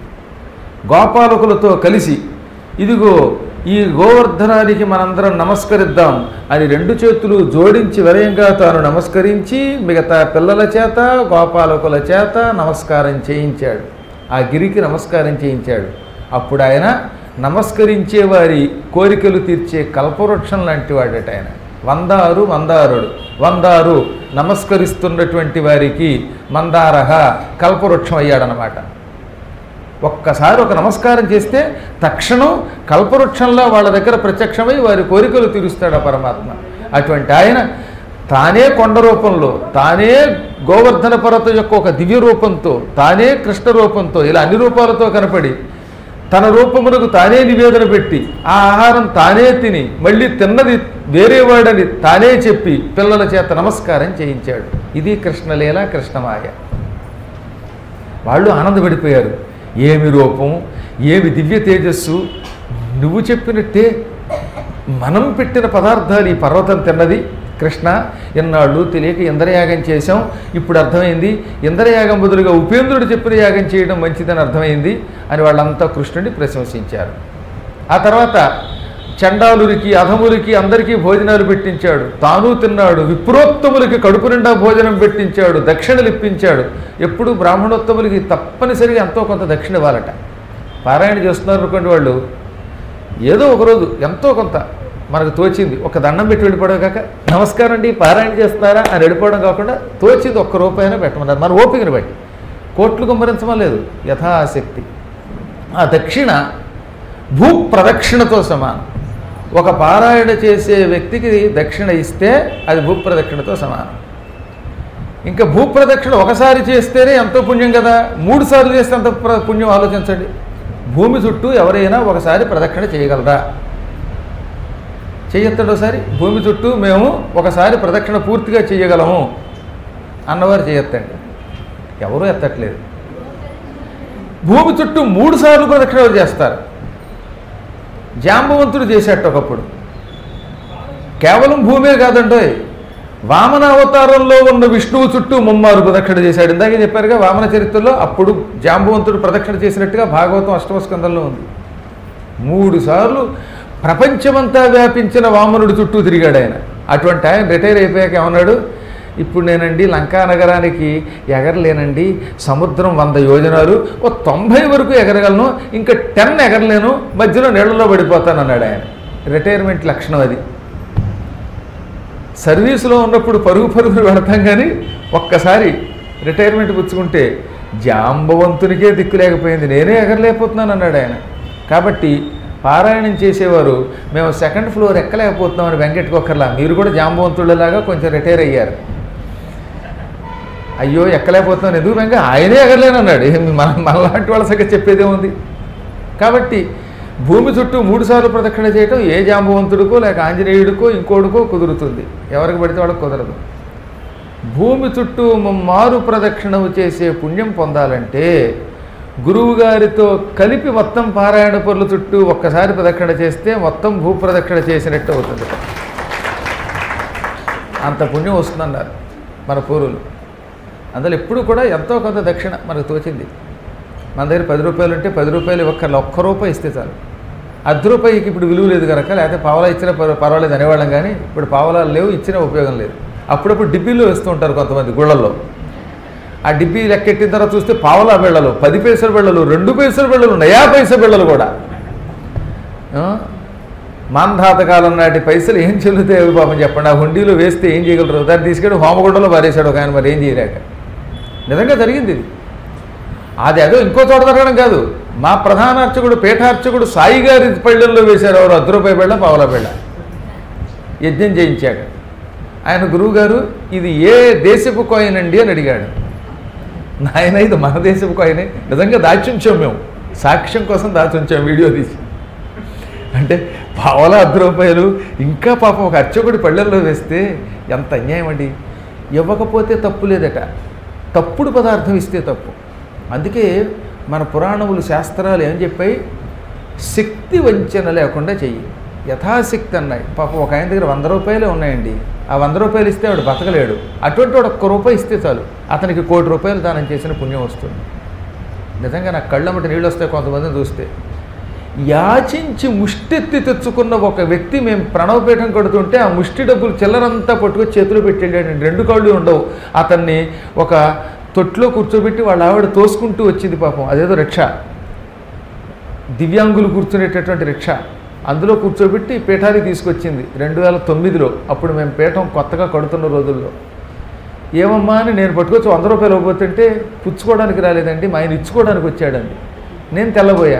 గోపాలకులతో కలిసి ఇదిగో ఈ గోవర్ధనానికి మనందరం నమస్కరిద్దాం అని రెండు చేతులు జోడించి వినయంగా తాను నమస్కరించి మిగతా పిల్లల చేత గోపాలకుల చేత నమస్కారం చేయించాడు ఆ గిరికి నమస్కారం చేయించాడు అప్పుడు ఆయన నమస్కరించే వారి కోరికలు తీర్చే కల్పవృక్షం లాంటి వాడట ఆయన వందారు మందారుడు వందారు నమస్కరిస్తున్నటువంటి వారికి మందారహ కల్పవృక్షం అయ్యాడనమాట ఒక్కసారి ఒక నమస్కారం చేస్తే తక్షణం కల్పవృక్షంలో వాళ్ళ దగ్గర ప్రత్యక్షమై వారి కోరికలు తీరుస్తాడు ఆ పరమాత్మ అటువంటి ఆయన తానే కొండ రూపంలో తానే గోవర్ధన పర్వతం యొక్క ఒక దివ్య రూపంతో తానే కృష్ణ రూపంతో ఇలా అన్ని రూపాలతో కనపడి తన రూపమునకు తానే నివేదన పెట్టి ఆ ఆహారం తానే తిని మళ్ళీ తిన్నది వేరేవాడని తానే చెప్పి పిల్లల చేత నమస్కారం చేయించాడు ఇది కృష్ణలీల కృష్ణమాయ వాళ్ళు ఆనందపడిపోయారు ఏమి రూపం ఏమి దివ్య తేజస్సు నువ్వు చెప్పినట్టే మనం పెట్టిన పదార్థాలు ఈ పర్వతం తిన్నది కృష్ణ ఎన్నాళ్ళు తెలియక ఇంద్రయాగం చేశాం ఇప్పుడు అర్థమైంది ఇంద్రయాగం బదులుగా ఉపేంద్రుడు చెప్పిన యాగం చేయడం మంచిదని అర్థమైంది అని వాళ్ళంతా కృష్ణుడిని ప్రశంసించారు ఆ తర్వాత చండాలురికి అధములకి అందరికీ భోజనాలు పెట్టించాడు తాను తిన్నాడు విప్రోత్తములకి కడుపు నిండా భోజనం పెట్టించాడు దక్షిణలు ఇప్పించాడు ఎప్పుడు బ్రాహ్మణోత్తములకి తప్పనిసరిగా ఎంతో కొంత దక్షిణ ఇవ్వాలట పారాయణ చేస్తున్నారు అనుకోండి వాళ్ళు ఏదో ఒకరోజు ఎంతో కొంత మనకు తోచింది ఒక దండం పెట్టి వెళ్ళిపోవడం కాక నమస్కారం అండి పారాయణ చేస్తున్నారా అని వెళ్ళిపోవడం కాకుండా తోచింది ఒక్క రూపాయన పెట్టమన్నారు మన ఓపికని బట్టి కోట్లు కుమ్మరించమని లేదు యథాశక్తి ఆ దక్షిణ భూ ప్రదక్షిణతో సమానం ఒక పారాయణ చేసే వ్యక్తికి దక్షిణ ఇస్తే అది భూప్రదక్షిణతో సమానం ఇంకా భూప్రదక్షిణ ఒకసారి చేస్తేనే ఎంతో పుణ్యం కదా మూడు సార్లు చేస్తే ఎంత ప్ర- పుణ్యం ఆలోచించండి భూమి చుట్టూ ఎవరైనా ఒకసారి ప్రదక్షిణ చేయగలరా చెయ్యొద్దండి ఒకసారి భూమి చుట్టూ మేము ఒకసారి ప్రదక్షిణ పూర్తిగా చేయగలము అన్నవారు చేయొద్దండి ఎవరూ ఎత్తట్లేదు భూమి చుట్టూ మూడు సార్లు ప్రదక్షిణలు చేస్తారు జాంబవంతుడు చేసేట ఒకప్పుడు కేవలం భూమే కాదండోయ్ వామన అవతారంలో ఉన్న విష్ణువు చుట్టూ ముమ్మారు ప్రదక్షిణ చేశాడు ఇందాక చెప్పారుగా వామన చరిత్రలో అప్పుడు జాంబవంతుడు ప్రదక్షిణ చేసినట్టుగా భాగవతం అష్టమ స్కందంలో ఉంది మూడు సార్లు ప్రపంచమంతా వ్యాపించిన వామనుడి చుట్టూ తిరిగాడు ఆయన అటువంటి ఆయన రిటైర్ అయిపోయాక ఏమన్నాడు ఇప్పుడు నేనండి లంకా నగరానికి ఎగరలేనండి సముద్రం వంద యోజనాలు ఓ తొంభై వరకు ఎగరగలను ఇంకా టెన్ ఎగరలేను మధ్యలో నీళ్ళలో పడిపోతాను అన్నాడు ఆయన రిటైర్మెంట్ లక్షణం అది సర్వీసులో ఉన్నప్పుడు పరుగు పరుగులు పెడతాం కానీ ఒక్కసారి రిటైర్మెంట్ పుచ్చుకుంటే జాంబవంతునికే దిక్కు లేకపోయింది నేనే ఎగరలేకపోతున్నాను అన్నాడు ఆయన కాబట్టి పారాయణం చేసేవారు మేము సెకండ్ ఫ్లోర్ ఎక్కలేకపోతున్నామని వెంకటకొక్కర్లా మీరు కూడా జాంబవంతుళ్ళలాగా కొంచెం రిటైర్ అయ్యారు అయ్యో ఎక్కలేకపోతున్నాను ఎందుకు వెంక ఆయనే ఎగరలేనన్నాడు ఏం మన మనలాంటి వాళ్ళ సంగతి చెప్పేదే ఉంది కాబట్టి భూమి చుట్టూ మూడుసార్లు ప్రదక్షిణ చేయటం ఏ జాంబవంతుడికో లేక ఆంజనేయుడికో ఇంకోడికో కుదురుతుంది ఎవరికి పడితే వాళ్ళకి కుదరదు భూమి చుట్టూ మారు ప్రదక్షిణము చేసే పుణ్యం పొందాలంటే గురువుగారితో కలిపి మొత్తం పారాయణ పొరుల చుట్టూ ఒక్కసారి ప్రదక్షిణ చేస్తే మొత్తం భూ ప్రదక్షిణ చేసినట్టు అవుతుంది అంత పుణ్యం వస్తుందన్నారు మన పూర్వులు అందులో ఎప్పుడు కూడా ఎంతో కొంత దక్షిణ మనకు తోచింది మన దగ్గర పది రూపాయలు ఉంటే పది రూపాయలు ఒక్కర్లు ఒక్క రూపాయి ఇస్తే చాలు అర్ధ రూపాయికి ఇప్పుడు విలువ లేదు కనుక లేకపోతే పావలా ఇచ్చినా పర్- పర్వాలేదు అనేవాళ్ళం కానీ ఇప్పుడు పావలాలు లేవు ఇచ్చినా ఉపయోగం లేదు అప్పుడప్పుడు డిబ్బీలో వేస్తూ ఉంటారు కొంతమంది గుళ్ళల్లో ఆ డిబ్బీ లెక్కెట్టిన తర్వాత చూస్తే పావలా బిళ్ళలు పది పైసల బిళ్ళలు రెండు పైసల బిళ్ళలు నయా పైస బిళ్ళలు కూడా ఆ? మాంధాత కాలం నాటి పైసలు ఏం చెల్లుతాయి పాపం చెప్పండి ఆ హుండీలో వేస్తే ఏం చేయగలరు దాన్ని తీసుకెళ్ళి హోమగుండంలో పారేశాడు ఒక ఆయన మరి ఏం చేయలేక నిజంగా జరిగింది ఇది అది అదో ఇంకో చోట జరగడం కాదు మా ప్రధాన అర్చకుడు పీఠార్చకుడు సాయి గారి పళ్ళల్లో వేశారు ఎవరు అర్ధ రూపాయి బిళ్ళ పావలా బిళ్ళ యజ్ఞం చేయించాక ఆయన గురువుగారు ఇది ఏ దేశపు కాయిన్ అండి అని అడిగాడు నాయన ఇది మన దేశపు కాయినే నిజంగా దాచుంచాం మేము సాక్ష్యం కోసం దాచుంచాం వీడియో తీసి అంటే పావలా అర్ధ రూపాయలు ఇంకా పాపం ఒక అర్చకుడి పళ్ళల్లో వేస్తే ఎంత అన్యాయం అండి ఇవ్వకపోతే తప్పు లేదట తప్పుడు పదార్థం ఇస్తే తప్పు అందుకే మన పురాణములు శాస్త్రాలు ఏం చెప్పాయి శక్తి వంచన లేకుండా చెయ్యి యథాశక్తి అన్నాయి పాపం ఒక ఆయన దగ్గర వంద రూపాయలే ఉన్నాయండి ఆ వంద రూపాయలు ఇస్తే వాడు బతకలేడు అటువంటి వాడు ఒక్క రూపాయి ఇస్తే చాలు అతనికి కోటి రూపాయలు దానం చేసిన పుణ్యం వస్తుంది నిజంగా నాకు కళ్ళమ్మటి నీళ్ళు వస్తాయి కొంతమందిని చూస్తే యాచించి ముష్టెత్తి తెచ్చుకున్న ఒక వ్యక్తి మేము ప్రణవపీఠం కడుతుంటే ఆ ముష్టి డబ్బులు చిల్లరంతా పట్టుకొని చేతిలో పెట్టాడు రెండు కాళ్ళు ఉండవు అతన్ని ఒక తొట్లో కూర్చోబెట్టి వాళ్ళ ఆవిడ తోసుకుంటూ వచ్చింది పాపం అదేదో రిక్షా దివ్యాంగులు కూర్చునేటటువంటి రిక్షా అందులో కూర్చోబెట్టి పీఠానికి తీసుకొచ్చింది రెండు వేల తొమ్మిదిలో అప్పుడు మేము పీఠం కొత్తగా కడుతున్న రోజుల్లో ఏమమ్మా అని నేను పట్టుకొచ్చి వంద రూపాయలు ఇవ్వబోతుంటే పుచ్చుకోవడానికి రాలేదండి మా ఆయన ఇచ్చుకోవడానికి వచ్చాడండి నేను తెల్లబోయా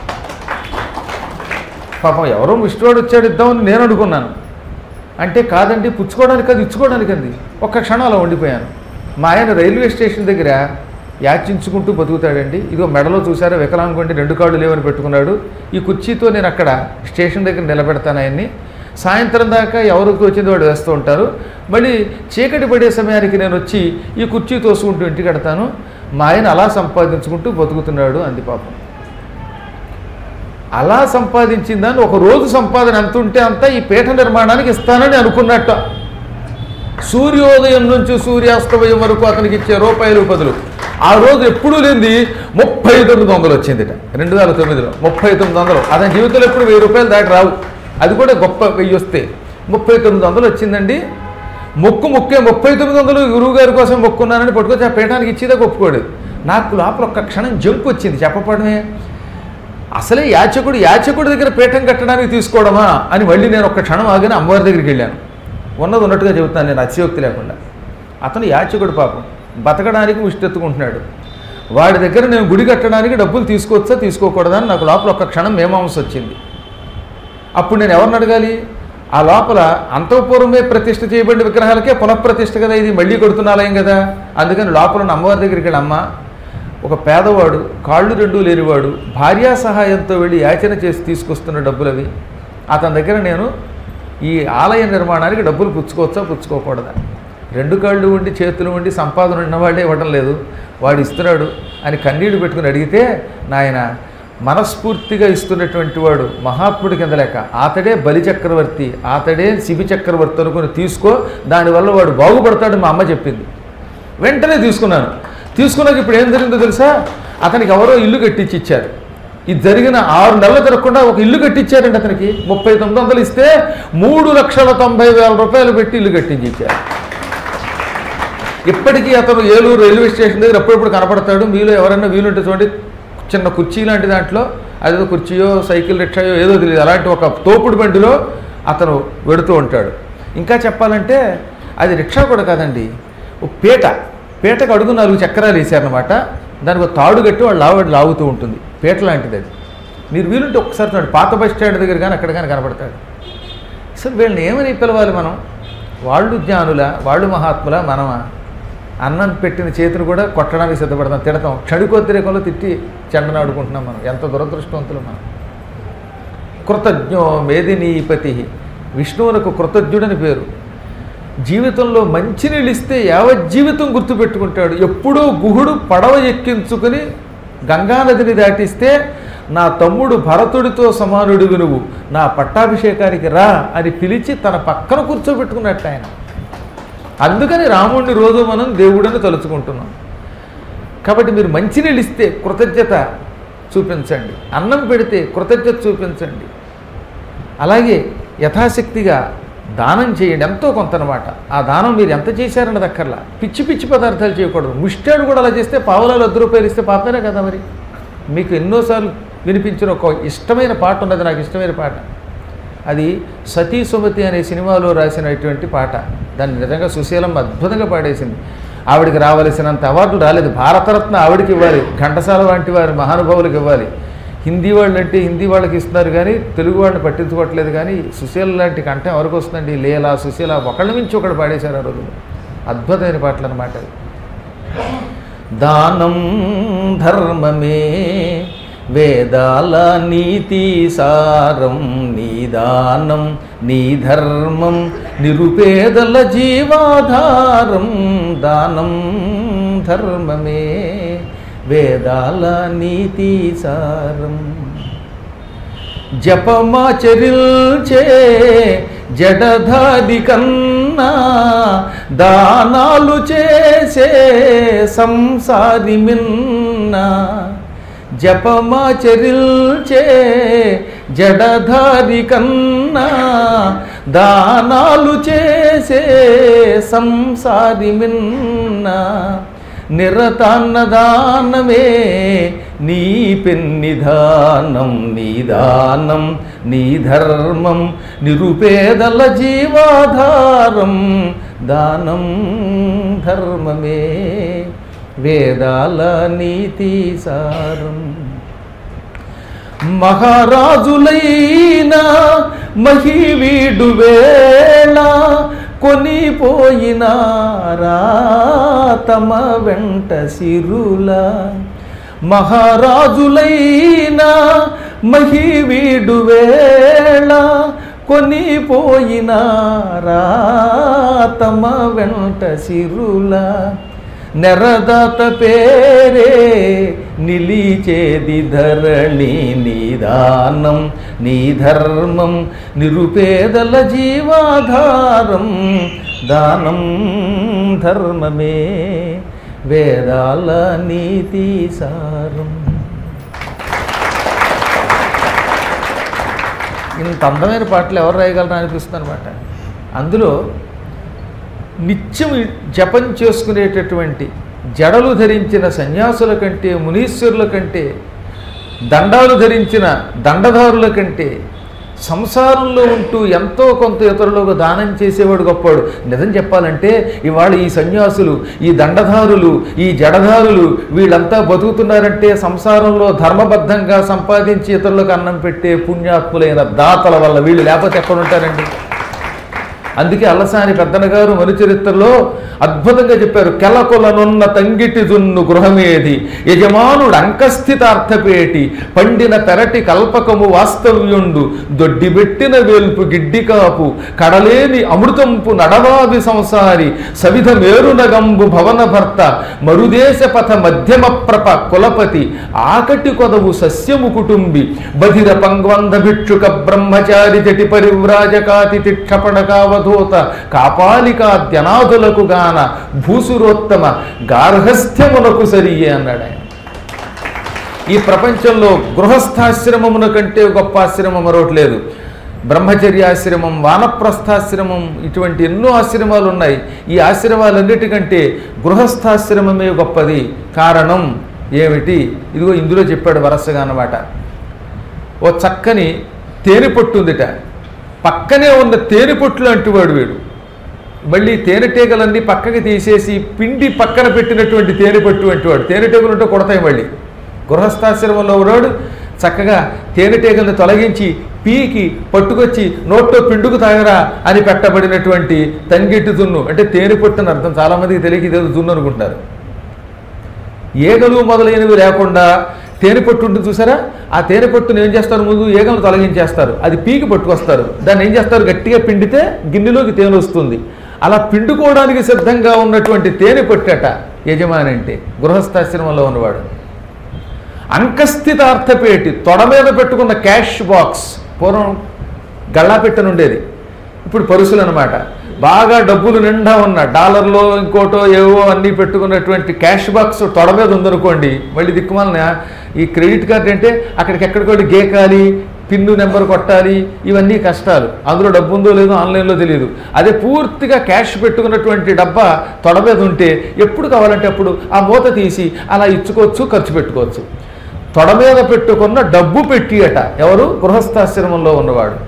పాపం ఎవరో ముష్టివాడు వచ్చాడు ఇద్దామని నేను అనుకున్నాను అంటే కాదండి పుచ్చుకోవడానికి కాదు ఇచ్చుకోవడానికి అంది ఒక్క క్షణం అలా ఉండిపోయాను మా ఆయన రైల్వే స్టేషన్ దగ్గర యాచించుకుంటూ బతుకుతాడండి ఇదిగో మెడలో చూసారా వికలాంగుండి రెండు కాళ్ళు లేవని పెట్టుకున్నాడు ఈ కుర్చీతో నేను అక్కడ స్టేషన్ దగ్గర నిలబెడతాను ఆయన్ని సాయంత్రం దాకా ఎవరికి వచ్చింది వాడు వేస్తూ ఉంటారు మళ్ళీ చీకటి పడే సమయానికి నేను వచ్చి ఈ కుర్చీ తోసుకుంటూ ఇంటికి కడతాను మా ఆయన అలా సంపాదించుకుంటూ బతుకుతున్నాడు అంది పాపం అలా సంపాదించిందని ఒక రోజు సంపాదన ఎంత ఉంటే అంత ఈ పీఠ నిర్మాణానికి ఇస్తానని అనుకున్నట్ట సూర్యోదయం నుంచి సూర్యాస్తమయం వరకు అతనికి ఇచ్చే రూపాయలు పదులు ఆ రోజు ఎప్పుడూ లేనిది ముప్పై తొమ్మిది వందలు వచ్చిందిట రెండు వేల తొమ్మిదిలో ముప్పై తొమ్మిది వందలు అతని జీవితంలో ఎప్పుడు వెయ్యి రూపాయలు దాటి రావు అది కూడా గొప్ప వెయ్యి వస్తే ముప్పై తొమ్మిది వందలు వచ్చిందండి మొక్కు మొక్కే ముప్పై తొమ్మిది వందలు గురువు గారి కోసం మొక్కున్నానని పట్టుకొచ్చి ఆ పీఠానికి ఇచ్చేదా ఒప్పుకోడు నాకు లోపల ఒక్క క్షణం జంకు వచ్చింది చెప్పపడమే అసలే యాచకుడు యాచకుడి దగ్గర పీఠం కట్టడానికి తీసుకోవడమా అని మళ్ళీ నేను ఒక్క క్షణం ఆగిన అమ్మవారి దగ్గరికి వెళ్ళాను ఉన్నది ఉన్నట్టుగా చెబుతాను నేను అతిశయోక్తి లేకుండా అతను యాచకుడు పాపం బతకడానికి ముష్టెత్తుకుంటున్నాడు వాడి దగ్గర నేను గుడి కట్టడానికి డబ్బులు తీసుకోవచ్చా తీసుకోకూడదా అని నాకు లోపల ఒక్క క్షణం మేమాంస వచ్చింది అప్పుడు నేను ఎవరిని అడగాలి ఆ లోపల అంతఃపూర్వమే ప్రతిష్ఠ చేయబడిన విగ్రహాలకే పునఃప్రతిష్ఠ కదా ఇది మళ్ళీ కొడుతున్నాలయం కదా అందుకని లోపల ఉన్న అమ్మవారి దగ్గరికి వెళ్ళి అమ్మ ఒక పేదవాడు కాళ్ళు రెండు లేనివాడు భార్యా సహాయంతో వెళ్ళి యాచన చేసి తీసుకొస్తున్న డబ్బులు అవి అతని దగ్గర నేను ఈ ఆలయ నిర్మాణానికి డబ్బులు పుచ్చుకోవచ్చా పుచ్చుకోకూడదా రెండు కాళ్ళు ఉండి చేతులు ఉండి సంపాదన ఉన్నవాడే ఇవ్వడం లేదు వాడు ఇస్తున్నాడు అని కన్నీళ్లు పెట్టుకుని అడిగితే నాయన మనస్ఫూర్తిగా ఇస్తున్నటువంటి వాడు మహాత్ముడి కింద లెక్క అతడే బలి చక్రవర్తి అతడే శిబి చక్రవర్తి అనుకుని తీసుకో దానివల్ల వాడు బాగుపడతాడు మా అమ్మ చెప్పింది వెంటనే తీసుకున్నాను తీసుకున్నాక ఇప్పుడు ఏం జరిగిందో తెలుసా అతనికి ఎవరో ఇల్లు కట్టించి ఇచ్చారు ఇది జరిగిన ఆరు నెలలు తిరగకుండా ఒక ఇల్లు కట్టించారండి అతనికి ముప్పై తొమ్మిది వందలు ఇస్తే మూడు లక్షల తొంభై వేల రూపాయలు పెట్టి ఇల్లు కట్టించి ఇచ్చారు ఇప్పటికీ అతను ఏలూరు రైల్వే స్టేషన్ దగ్గర ఎప్పుడెప్పుడు కనపడతాడు మీలో ఎవరైనా వీలుంటే చూడండి చిన్న కుర్చీ లాంటి దాంట్లో అదేదో కుర్చీయో సైకిల్ రిక్షాయో ఏదో తెలియదు అలాంటి ఒక తోపుడు బండిలో అతను వెడుతూ ఉంటాడు ఇంకా చెప్పాలంటే అది రిక్షా కూడా కాదండి ఓ పీట పీటకు అడుగు నాలుగు చక్రాలు వేసారనమాట దానికి ఒక తాడు కట్టి వాళ్ళు లావు లాగుతూ ఉంటుంది పీట లాంటిది అది మీరు వీలుంటే ఒకసారి చూడండి పాత బస్ స్టాండ్ దగ్గర కానీ అక్కడ కానీ కనపడతాడు అసలు వీళ్ళని ఏమని పిలవాలి మనం వాళ్ళు జ్ఞానుల వాళ్ళు మహాత్ముల మనమా అన్నం పెట్టిన చేతులు కూడా కొట్టడానికి సిద్ధపడతాం తిడతాం క్షణికోద్రేకంలో తిట్టి చెండనాడుకుంటున్నాం మనం ఎంత దురదృష్టవంతులు మనం కృతజ్ఞో మేదినీపతి విష్ణువునకు కృతజ్ఞుడని పేరు జీవితంలో మంచినీళ్ళు ఇస్తే యావజ్జీవితం గుర్తుపెట్టుకుంటాడు ఎప్పుడూ గుహుడు పడవ ఎక్కించుకుని గంగానదిని దాటిస్తే నా తమ్ముడు భరతుడితో సమానుడివి నువ్వు నా పట్టాభిషేకానికి రా అని పిలిచి తన పక్కన కూర్చోబెట్టుకున్నట్టు ఆయన అందుకని రాముడిని రోజు మనం దేవుడని తలుచుకుంటున్నాం కాబట్టి మీరు మంచినీళ్ళు ఇస్తే కృతజ్ఞత చూపించండి అన్నం పెడితే కృతజ్ఞత చూపించండి అలాగే యథాశక్తిగా దానం చేయండి ఎంతో కొంత అనమాట ఆ దానం మీరు ఎంత చేశారన్నది అక్కర్లా పిచ్చి పిచ్చి పదార్థాలు చేయకూడదు ముష్టాడు కూడా అలా చేస్తే పావులాలు వద్ద రూపాయలు ఇస్తే పాపేనా కదా మరి మీకు ఎన్నోసార్లు వినిపించిన ఒక ఇష్టమైన పాట ఉన్నది నాకు ఇష్టమైన పాట అది సతీ సుమతి అనే సినిమాలో రాసినటువంటి పాట దాన్ని నిజంగా సుశీలమ్మ అద్భుతంగా పాడేసింది ఆవిడికి రావలసినంత అవార్డులు రాలేదు భారతరత్న ఆవిడకి ఇవ్వాలి ఘంటసాల వంటి వారి మహానుభావులకు ఇవ్వాలి హిందీ వాళ్ళు అంటే హిందీ వాళ్ళకి ఇస్తున్నారు కానీ తెలుగు వాళ్ళని పట్టించుకోవట్లేదు కానీ సుశీల లాంటి కంఠం ఎవరికి వస్తుందండి లీలా సుశీల ఒకళ్ళ మించి ఒకడు పాడేశారు ఆ రోజులు అద్భుతమైన పాటలు అనమాట అవి దానం ధర్మమే వేదాల నీతి సారం నీ దానం నీ ధర్మం నిరుపేదల జీవాధారం దానం ధర్మమే వేదాల నీతి సారం జపమాచరిల్చే జడధాది కన్నా దానాలు చేసే సంసారి మిన్నా జపమాచరిల్చే జడధారి కన్నా దానాలు చేసే సంసారి మిన్నా నిరతాన్నదానమే నీ పెన్నిధానం నీ దానం నీ ధర్మం నిరుపేదల జీవాధారం దానం ధర్మమే వేదాల నీతి సారం మహారాజులైనా మహివీడు వేళ కొనిపోయినారా తమ వెంట సిరుల మహారాజులైనా మహివీడు వేళ కొనిపోయినారా తమ వెంట సిరుల నెరదాత పేరే నిలిచేది ధరణి నీదానం నీ ధర్మం నిరుపేదల జీవాధారం దానం ధర్మమే వేదాల నీతి సారం ఇంత అందమైన పాటలు ఎవరు రాయగలరా అనిపిస్తుంది అనమాట అందులో నిత్యం జపం చేసుకునేటటువంటి జడలు ధరించిన సన్యాసుల కంటే మునీశ్వరుల కంటే దండాలు ధరించిన దండధారుల కంటే సంసారంలో ఉంటూ ఎంతో కొంత ఇతరులకు దానం చేసేవాడు గొప్పవాడు నిజం చెప్పాలంటే ఇవాళ ఈ సన్యాసులు ఈ దండధారులు ఈ జడధారులు వీళ్ళంతా బతుకుతున్నారంటే సంసారంలో ధర్మబద్ధంగా సంపాదించి ఇతరులకు అన్నం పెట్టే పుణ్యాత్ములైన దాతల వల్ల వీళ్ళు లేకపోతే ఎక్కడ ఉంటారండి అందుకే అల్లసాని పెద్దన గారు మనుచరిత్రలో అద్భుతంగా చెప్పారు కెలకొలనున్న తంగిటి దున్ను గృహమేది యజమానుడు అంకస్థితార్థపేటి పండిన పెరటి కల్పకము వాస్తవ్యుండు దొడ్డిబెట్టిన వేల్పు గిడ్డికాపు కడలేని అమృతంపు నడవాది సంసారి సవిధ మేరునగంబు భవన భర్త మరుదేశ పథ మధ్యమ ప్రప కులపతి ఆకటి కొదవు సస్యము కుటుంబి బధిర పంగ్వంధ భిక్షుక బ్రహ్మచారి జటి పరివ్రాజకాతి తిక్షపణకావధూత కాపాలికాద్యనాథులకు గాన భూసురోత్తమ గార్హస్థ్యమునకు సరియే అన్నాడు ఆయన ఈ ప్రపంచంలో గృహస్థాశ్రమమున కంటే గొప్ప ఆశ్రమం మరొకటి లేదు బ్రహ్మచర్యాశ్రమం వానప్రస్థాశ్రమం ఇటువంటి ఎన్నో ఆశ్రమాలు ఉన్నాయి ఈ ఆశ్రమాలన్నిటికంటే గృహస్థాశ్రమమే గొప్పది కారణం ఏమిటి ఇదిగో ఇందులో చెప్పాడు వరసగా అన్నమాట ఓ చక్కని తేనె పొట్టు ఉందిట పక్కనే ఉన్న తేనె పొట్లు అంటువాడు వీడు మళ్ళీ తేనెటీగలన్నీ పక్కకి తీసేసి పిండి పక్కన పెట్టినటువంటి తేనె పట్టు అంటువాడు తేనెటీగలు ఉంటే కొడతాయి మళ్ళీ గృహస్థాశ్రమంలో ఉన్నాడు చక్కగా తేనెటీగల్ని తొలగించి పీకి పట్టుకొచ్చి నోట్లో పిండుకు తాగరా అని పెట్టబడినటువంటి తంగిటి దున్ను అంటే తేనె పొట్టు అని అర్థం చాలామందికి తెలియక ఇదేదో దున్ను అనుకుంటున్నారు ఈగలు మొదలైనవి లేకుండా తేనె పట్టు ఉంటుంది చూసారా ఆ తేనె పట్టును ఏం చేస్తారు ముందు ఈగలు తొలగించేస్తారు అది పీకి పట్టుకొస్తారు దాన్ని ఏం చేస్తారు గట్టిగా పిండితే గిన్నెలోకి తేనె వస్తుంది అలా పిండుకోవడానికి సిద్ధంగా ఉన్నటువంటి తేనె పట్టట యజమాని అంటే గృహస్థాశ్రమంలో ఉన్నవాడు అంకస్థితార్థపేటి తొడ మీద పెట్టుకున్న క్యాష్ బాక్స్ పూర్వం గళ్ళా పెట్టనుండేది ఇప్పుడు పరుసులు అనమాట బాగా డబ్బులు నిండా ఉన్న డాలర్లో ఇంకోటో ఏవో అన్నీ పెట్టుకున్నటువంటి క్యాష్ బాక్స్ తొడ మీద ఉందనుకోండి మళ్ళీ దిక్కుమాలన ఈ క్రెడిట్ కార్డు అంటే అక్కడికి ఎక్కడికోటి గేకాలి పిన్ను నెంబర్ కొట్టాలి ఇవన్నీ కష్టాలు అందులో డబ్బు ఉందో లేదో ఆన్లైన్లో తెలియదు అదే పూర్తిగా క్యాష్ పెట్టుకున్నటువంటి డబ్బా తొడ మీద ఉంటే ఎప్పుడు కావాలంటే అప్పుడు ఆ మూత తీసి అలా ఇచ్చుకోవచ్చు ఖర్చు పెట్టుకోవచ్చు తొడ మీద పెట్టుకున్న డబ్బు పెట్టి అట ఎవరు గృహస్థాశ్రమంలో ఉన్నవాడు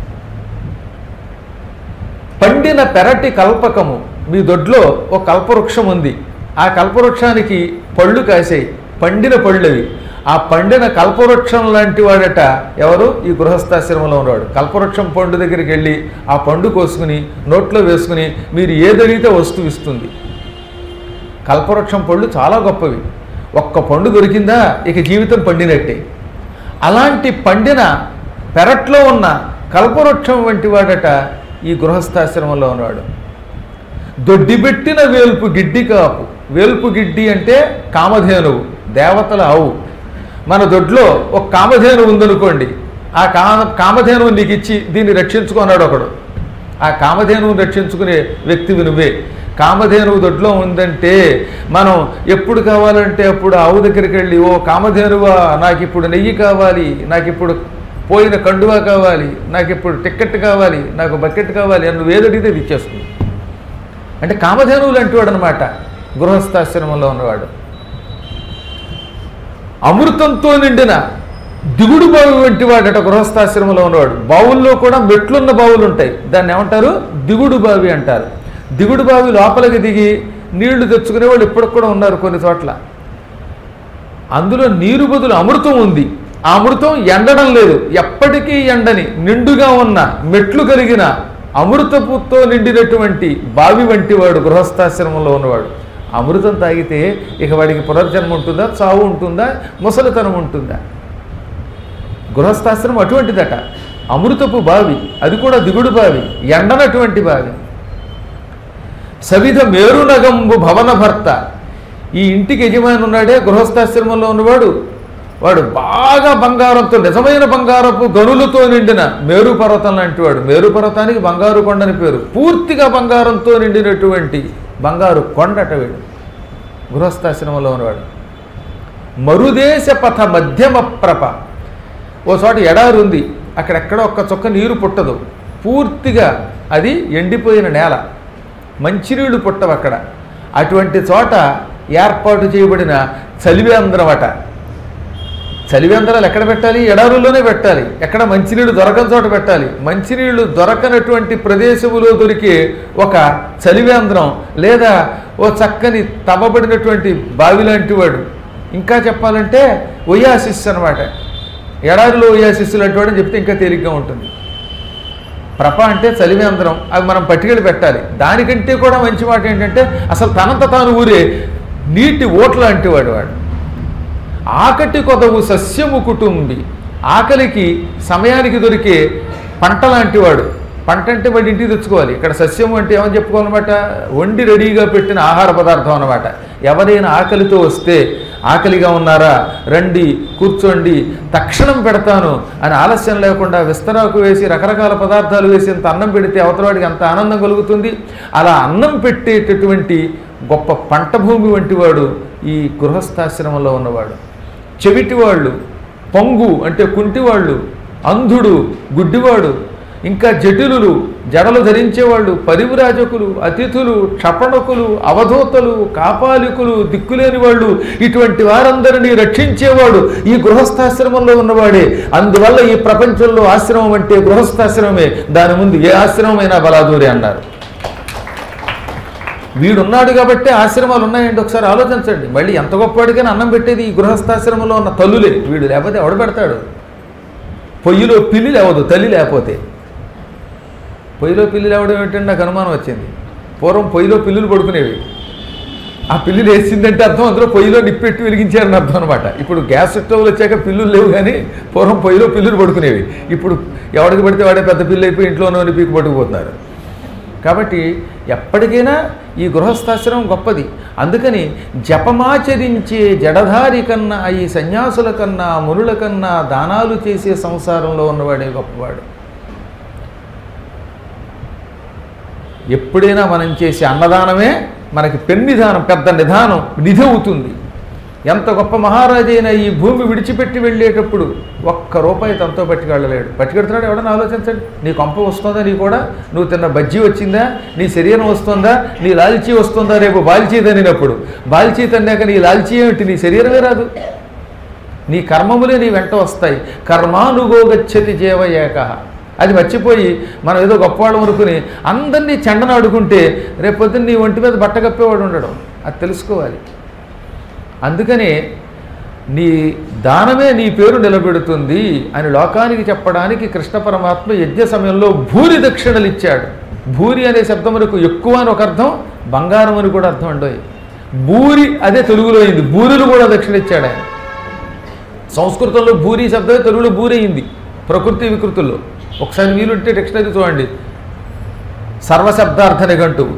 పండిన పెరటి కల్పకము మీ దొడ్లో ఒక కల్పవృక్షం ఉంది ఆ కల్పవృక్షానికి పళ్ళు కాసాయి పండిన పళ్ళవి ఆ పండిన కల్పవృక్షం లాంటి వాడట ఎవరు ఈ గృహస్థాశ్రమంలో ఉన్నవాడు కల్పవృక్షం పండు దగ్గరికి వెళ్ళి ఆ పండు కోసుకుని నోట్లో వేసుకుని మీరు ఏదడిగితే వస్తువు ఇస్తుంది కల్పవృక్షం పళ్ళు చాలా గొప్పవి ఒక్క పండు దొరికిందా ఇక జీవితం పండినట్టే అలాంటి పండిన పెరట్లో ఉన్న కల్పవృక్షం వంటి వాడట ఈ గృహస్థాశ్రమంలో ఉన్నవాడు దొడ్డిపెట్టిన వేల్పు గిడ్డి కాపు వేల్పు గిడ్డి అంటే కామధేనువు దేవతల ఆవు మన దొడ్లో ఒక కామధేను ఉందనుకోండి ఆ కామ కామధేనువు నీకు ఇచ్చి దీన్ని రక్షించుకున్నాడు ఒకడు ఆ కామధేనువుని రక్షించుకునే వ్యక్తివి నువ్వే కామధేనువు దొడ్లో ఉందంటే మనం ఎప్పుడు కావాలంటే అప్పుడు ఆవు దగ్గరికి వెళ్ళి ఓ కామధేనువా నాకు ఇప్పుడు నెయ్యి కావాలి నాకు ఇప్పుడు పోయిన కండువా కావాలి నాకు ఇప్పుడు టిక్కెట్ కావాలి నాకు బకెట్ కావాలి అని నువ్వు ఏదడిగితే ఇది ఇచ్చేస్తుంది అంటే కామధేనువులు అంటువాడు అనమాట గృహస్థాశ్రమంలో ఉన్నవాడు అమృతంతో నిండిన దిగుడు బావి వంటి వాడట గృహస్థాశ్రమంలో ఉన్నవాడు బావుల్లో కూడా మెట్లున్న బావులు ఉంటాయి దాన్ని ఏమంటారు దిగుడు బావి అంటారు దిగుడు బావి లోపలికి దిగి నీళ్లు తెచ్చుకునే వాళ్ళు ఇప్పటికి కూడా ఉన్నారు కొన్ని చోట్ల అందులో నీరు బదులు అమృతం ఉంది ఆ అమృతం ఎండడం లేదు ఎప్పటికీ ఎండని నిండుగా ఉన్న మెట్లు కలిగిన అమృతపుతో నిండినటువంటి బావి వంటి వాడు గృహస్థాశ్రమంలో ఉన్నవాడు అమృతం తాగితే ఇక వాడికి పునర్జన్మ ఉంటుందా చావు ఉంటుందా ముసలితనం ఉంటుందా గృహస్థాశ్రమం అటువంటిదట అమృతపు బావి అది కూడా దిగుడు బావి ఎండనటువంటి బావి సవిధ మేరునగంబు భవన భర్త ఈ ఇంటికి యజమాని ఉన్నాడే గృహస్థాశ్రమంలో ఉన్నవాడు వాడు బాగా బంగారంతో నిజమైన బంగారపు గనులతో నిండిన మేరు పర్వతం లాంటి వాడు మేరు పర్వతానికి బంగారు కొండని పేరు పూర్తిగా బంగారంతో నిండినటువంటి బంగారు కొండట వీడు గృహస్థాశ్రమంలో ఉన్నవాడు మరుదేశ పథ మధ్యమ ప్రప ఓ చోట ఎడారి ఉంది అక్కడెక్కడ ఒక్క చుక్క నీరు పుట్టదు పూర్తిగా అది ఎండిపోయిన నేల మంచినీళ్లు పుట్టవు అక్కడ అటువంటి చోట ఏర్పాటు చేయబడిన చలివేంద్రం అట చలివేంద్రాలు ఎక్కడ పెట్టాలి ఎడారుల్లోనే పెట్టాలి ఎక్కడ మంచినీళ్ళు దొరకని చోట పెట్టాలి మంచినీళ్లు దొరకనటువంటి ప్రదేశములో దొరికే ఒక చలివేంద్రం లేదా ఓ చక్కని తవ్వబడినటువంటి బావి లాంటి వాడు ఇంకా చెప్పాలంటే ఒయాసిస్ అనమాట ఎడారిలో ఒయాసిస్ లాంటి వాడు అని చెప్తే ఇంకా తేలిగ్గా ఉంటుంది ప్రప అంటే చలివేంద్రం అవి మనం పట్టుకెళ్ళి పెట్టాలి దానికంటే కూడా మంచి మాట ఏంటంటే అసలు తనంత తాను ఊరే నీటి ఓట్ల లాంటి వాడు వాడు ఆకటి కొదవు సస్యము కుటుంబి ఆకలికి సమయానికి దొరికే పంట లాంటివాడు పంట అంటే వాడి ఇంటికి తెచ్చుకోవాలి ఇక్కడ సస్యము అంటే ఏమని చెప్పుకోవాలన్నమాట వండి రెడీగా పెట్టిన ఆహార పదార్థం అన్నమాట ఎవరైనా ఆకలితో వస్తే ఆకలిగా ఉన్నారా రండి కూర్చోండి తక్షణం పెడతాను అని ఆలస్యం లేకుండా విస్తరాకు వేసి రకరకాల పదార్థాలు వేసి ఇంత అన్నం పెడితే అవతలవాడికి అంత ఆనందం కలుగుతుంది అలా అన్నం పెట్టేటటువంటి గొప్ప పంట భూమి వంటి వాడు ఈ గృహస్థాశ్రమంలో ఉన్నవాడు చెవిటివాళ్ళు పొంగు అంటే కుంటివాళ్ళు అంధుడు గుడ్డివాడు ఇంకా జటిలులు జడలు ధరించేవాళ్ళు పరివిరాజకులు అతిథులు క్షపణకులు అవధూతలు కాపాలికులు దిక్కులేని వాళ్ళు ఇటువంటి వారందరినీ రక్షించేవాడు ఈ గృహస్థాశ్రమంలో ఉన్నవాడే అందువల్ల ఈ ప్రపంచంలో ఆశ్రమం అంటే గృహస్థాశ్రమమే దాని ముందు ఏ ఆశ్రమమైనా బలాదూరి అన్నారు వీడున్నాడు కాబట్టి ఆశ్రమాలు ఉన్నాయండి ఒకసారి ఆలోచించండి మళ్ళీ ఎంత గొప్పవాడికైనా అన్నం పెట్టేది ఈ గృహస్థాశ్రమంలో ఉన్న తల్లులే వీడు లేకపోతే ఎవడు పెడతాడు పొయ్యిలో పిల్లి లేవదు తల్లి లేకపోతే పొయ్యిలో పిల్లి లేవడం ఏంటంటే నాకు అనుమానం వచ్చింది పూర్వం పొయ్యిలో పిల్లులు పడుకునేవి ఆ పిల్లులు వేసిందంటే అర్థం అందులో పొయ్యిలో నిప్పెట్టి వెలిగించారని అర్థం అనమాట ఇప్పుడు గ్యాస్ స్టవ్లు వచ్చాక పిల్లులు లేవు కానీ పూర్వం పొయ్యిలో పిల్లులు పడుకునేవి ఇప్పుడు ఎవడికి పడితే వాడే పెద్ద పిల్లు అయిపోయి ఇంట్లోనే పీకి పట్టుకుపోతున్నారు కాబట్టి ఎప్పటికైనా ఈ గృహస్థాశ్రమం గొప్పది అందుకని జపమాచరించే జడధారి కన్నా ఈ సన్యాసుల కన్నా మునుల కన్నా దానాలు చేసే సంసారంలో ఉన్నవాడే గొప్పవాడు ఎప్పుడైనా మనం చేసే అన్నదానమే మనకి పెన్నిధానం పెద్ద నిధానం నిధి అవుతుంది ఎంత గొప్ప మహారాజైనా ఈ భూమి విడిచిపెట్టి వెళ్ళేటప్పుడు ఒక్క రూపాయి తనతో పట్టుకెళ్ళలేడు పట్టుకెడుతున్నాడు ఎవడన్నా ఆలోచించండి నీ కొంప వస్తుందా నీ కూడా నువ్వు తిన్న బజ్జీ వచ్చిందా నీ శరీరం వస్తుందా నీ లాల్చీ వస్తుందా రేపు బాల్చీ తన్నినప్పుడు బాల్చీ తన్నాక నీ లాల్చీ ఏమిటి నీ శరీరమే రాదు నీ కర్మములే నీ వెంట వస్తాయి కర్మానుగోగచ్చతి జీవ ఏక అది మర్చిపోయి మనం ఏదో గొప్పవాళ్ళం అనుకుని అందరినీ చెండను అడుగుంటే రేపొద్దున నీ ఒంటి మీద బట్ట కప్పేవాడు ఉండడం అది తెలుసుకోవాలి అందుకనే నీ దానమే నీ పేరు నిలబెడుతుంది అని లోకానికి చెప్పడానికి కృష్ణ పరమాత్మ యజ్ఞ సమయంలో భూరి దక్షిణలు ఇచ్చాడు భూరి అనే శబ్దములకు ఎక్కువ అని ఒక అర్థం బంగారం అని కూడా అర్థం అండోయ్ భూరి అదే తెలుగులో అయింది భూరులు కూడా దక్షిణ ఇచ్చాడు ఆయన సంస్కృతంలో భూరి శబ్దమే తెలుగులో భూరి అయింది ప్రకృతి వికృతుల్లో ఒకసారి వీలుంటే డిక్షనరీ చూడండి సర్వశబ్దార్థ నిఘంటువు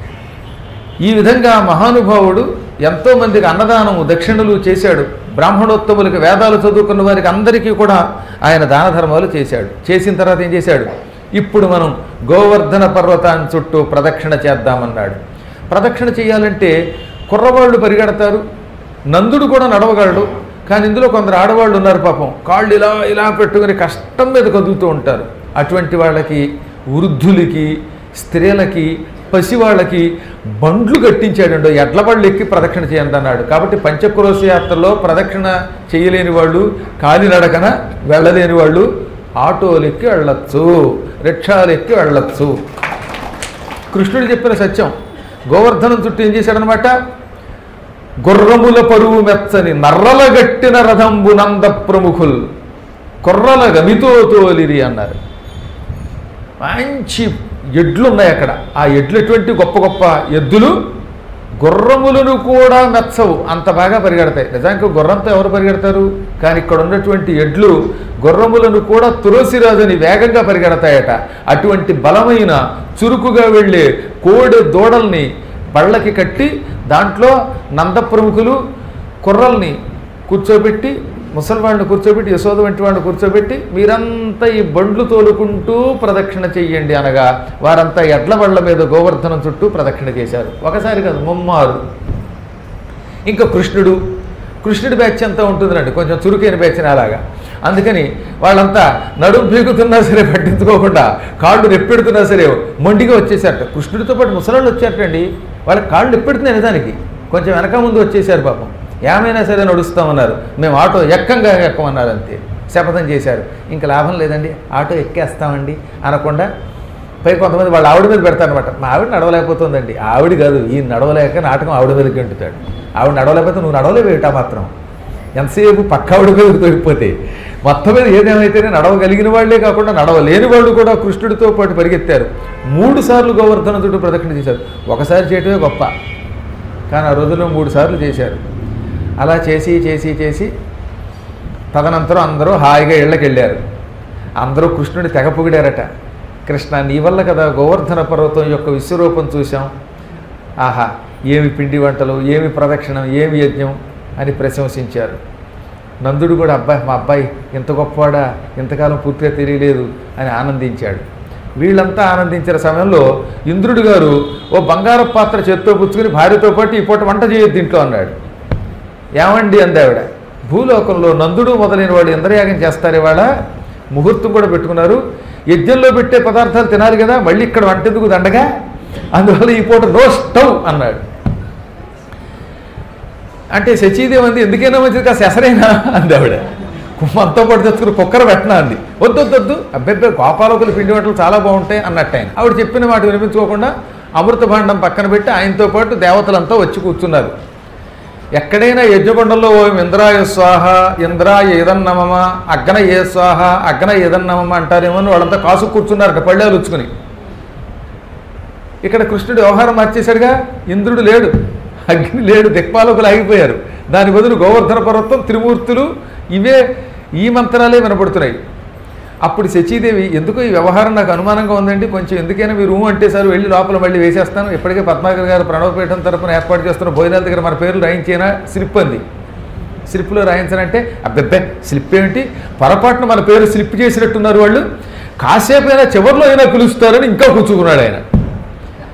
ఈ విధంగా మహానుభావుడు ఎంతోమందికి అన్నదానము దక్షిణలు చేశాడు బ్రాహ్మణోత్తములకి వేదాలు చదువుకున్న వారికి అందరికీ కూడా ఆయన దాన ధర్మాలు చేశాడు చేసిన తర్వాత ఏం చేశాడు ఇప్పుడు మనం గోవర్ధన పర్వతాన్ని చుట్టూ ప్రదక్షిణ చేద్దామన్నాడు ప్రదక్షిణ చేయాలంటే కుర్రవాళ్ళు పరిగెడతారు నందుడు కూడా నడవగలడు కానీ ఇందులో కొందరు ఆడవాళ్ళు ఉన్నారు పాపం కాళ్ళు ఇలా ఇలా పెట్టుకుని కష్టం మీద కదులుతూ ఉంటారు అటువంటి వాళ్ళకి వృద్ధులకి స్త్రీలకి పసివాళ్ళకి బండ్లు కట్టించాడండు ఎడ్ల బళ్ళు ఎక్కి ప్రదక్షిణ చేయండి అన్నాడు కాబట్టి పంచక్రోశ యాత్రలో ప్రదక్షిణ చేయలేని వాళ్ళు కాలినడకన వెళ్ళలేని వాళ్ళు ఆటోలు ఎక్కి వెళ్ళొచ్చు రిక్షాలు ఎక్కి వెళ్ళొచ్చు కృష్ణుడు చెప్పిన సత్యం గోవర్ధనం చుట్టూ ఏం చేశాడనమాట గుర్రముల పరువు మెచ్చని నర్రల గట్టిన రథంబు నంద ప్రముఖుల్ కొర్రల గమితో తోలిరి అన్నారు మంచి ఎడ్లు ఉన్నాయి అక్కడ ఆ ఎడ్లు ఎటువంటి గొప్ప గొప్ప ఎద్దులు గుర్రములను కూడా మెచ్చవు అంత బాగా పరిగెడతాయి నిజానికి గుర్రంతో ఎవరు పరిగెడతారు కానీ ఇక్కడ ఉన్నటువంటి ఎడ్లు గుర్రములను కూడా తులసిరాజుని వేగంగా పరిగెడతాయట అటువంటి బలమైన చురుకుగా వెళ్ళే కోడె దూడల్ని బళ్ళకి కట్టి దాంట్లో నంద ప్రముఖులు కుర్రల్ని కూర్చోబెట్టి ముసలివాళ్ళని కూర్చోబెట్టి యశోద వంటి వాళ్ళని కూర్చోబెట్టి మీరంతా ఈ బండ్లు తోలుకుంటూ ప్రదక్షిణ చెయ్యండి అనగా వారంతా ఎడ్ల బళ్ళ మీద గోవర్ధనం చుట్టూ ప్రదక్షిణ చేశారు ఒకసారి కాదు ముమ్మారు ఇంకా కృష్ణుడు కృష్ణుడి బ్యాచ్ అంతా ఉంటుందండి కొంచెం చురుకైన బ్యాచ్ అలాగా అందుకని వాళ్ళంతా నడుము పీకుతున్నా సరే పట్టించుకోకుండా కాళ్ళు రెప్పెడుతున్నా సరే మొండిగా వచ్చేసారట కృష్ణుడితో పాటు ముసలాళ్ళు వచ్చారటండి వాళ్ళకి కాళ్ళు రెప్పెడుతున్నాయి నిజానికి కొంచెం వెనక ముందు వచ్చేసారు పాపం ఏమైనా సరే నడుస్తామన్నారు మేము ఆటో ఎక్కంగా ఎక్కమన్నారు అంతే శపథం చేశారు ఇంకా లాభం లేదండి ఆటో ఎక్కేస్తామండి అనకుండా పై కొంతమంది వాళ్ళ ఆవిడ మీద పెడతారనమాట మా ఆవిడ నడవలేకపోతుందండి ఆవిడ కాదు ఈ నడవలేక నాటకం ఆవిడ మీదకి గెంటుతాడు ఆవిడ నడవలేకపోతే నువ్వు నడవలేవేటా మాత్రం ఎంతసేపు పక్క ఆవిడ మీదకి తొలిగిపోతే మొత్తం మీద ఏదేమైతేనే నడవగలిగిన వాళ్ళే కాకుండా నడవలేని వాళ్ళు కూడా కృష్ణుడితో పాటు పరిగెత్తారు మూడు సార్లు గోవర్ధన చుట్టూ ప్రదక్షిణ చేశారు ఒకసారి చేయటమే గొప్ప కానీ ఆ రోజుల్లో మూడు సార్లు చేశారు అలా చేసి చేసి చేసి తదనంతరం అందరూ హాయిగా ఇళ్ళకి వెళ్ళారు అందరూ కృష్ణుని తెగ పొగిడారట కృష్ణ నీ వల్ల కదా గోవర్ధన పర్వతం యొక్క విశ్వరూపం చూశాం ఆహా ఏమి పిండి వంటలు ఏమి ప్రదక్షిణం ఏమి యజ్ఞం అని ప్రశంసించారు నందుడు కూడా అబ్బాయి మా అబ్బాయి ఇంత గొప్పవాడా ఇంతకాలం పూర్తిగా తెలియలేదు అని ఆనందించాడు వీళ్ళంతా ఆనందించిన సమయంలో ఇంద్రుడు గారు ఓ బంగారపు పాత్ర చేత్తో పుచ్చుకుని భార్యతో పాటు ఈ పూట వంట చేయొద్దు ఇంట్లో అన్నాడు ఏమండి అంది ఆవిడ భూలోకంలో నందుడు మొదలైన వాడు ఇంద్రయాగం చేస్తారు ఇవాళ ముహూర్తం కూడా పెట్టుకున్నారు యజ్ఞంలో పెట్టే పదార్థాలు తినాలి కదా మళ్ళీ ఇక్కడ వంటెందుకు దండగా అందువల్ల ఈ పూట నో స్టవ్ అన్నాడు అంటే శచీదేవి అంది ఎందుకైనా మంచిది కాస్త ఎసరైనా అంది ఆవిడ కుమ్మంతో పాటు తెచ్చుకుని కుక్కర పెట్టనా అంది వద్దు వద్దు వద్దు అబ్బెబ్బే గోపాలకులు పిండి వంటలు చాలా బాగుంటాయి అన్నట్టు ఆయన ఆవిడ చెప్పిన మాట వినిపించుకోకుండా అమృత భాండం పక్కన పెట్టి ఆయనతో పాటు దేవతలంతా వచ్చి కూర్చున్నారు ఎక్కడైనా యజ్ఞకొండంలో ఓం ఇంద్రాయ స్వాహ ఇంద్రాయ ఏదన్నమమ అగ్న ఏ స్వాహ అగ్న ఏదన్నమమ అంటారేమో అని వాళ్ళంతా కాసు కూర్చున్నారట పళ్ళేలు ఉచ్చుకుని ఇక్కడ కృష్ణుడు వ్యవహారం మార్చేశాడుగా ఇంద్రుడు లేడు అగ్ని లేడు దిక్పాలకులు ఆగిపోయారు దాని బదులు గోవర్ధన పర్వతం త్రిమూర్తులు ఇవే ఈ మంత్రాలే వినపడుతున్నాయి అప్పుడు శచీదేవి ఎందుకో ఈ వ్యవహారం నాకు అనుమానంగా ఉందండి కొంచెం ఎందుకైనా మీరు రూమ్ అంటే సార్ వెళ్ళి లోపల మళ్ళీ వేసేస్తాను ఇప్పటికే పద్మాకర్ గారు ప్రణవపీఠం తరపున ఏర్పాటు చేస్తున్న భోజనాల దగ్గర మన పేర్లు రాయించేనా స్లిప్ అంది స్లిప్లో రాయించనంటే అబ్బెబ్బే స్లిప్ ఏమిటి పొరపాటున మన పేరు స్లిప్ చేసినట్టున్నారు వాళ్ళు కాసేపు అయినా చివరిలో అయినా పిలుస్తారని ఇంకా కూర్చుకున్నాడు ఆయన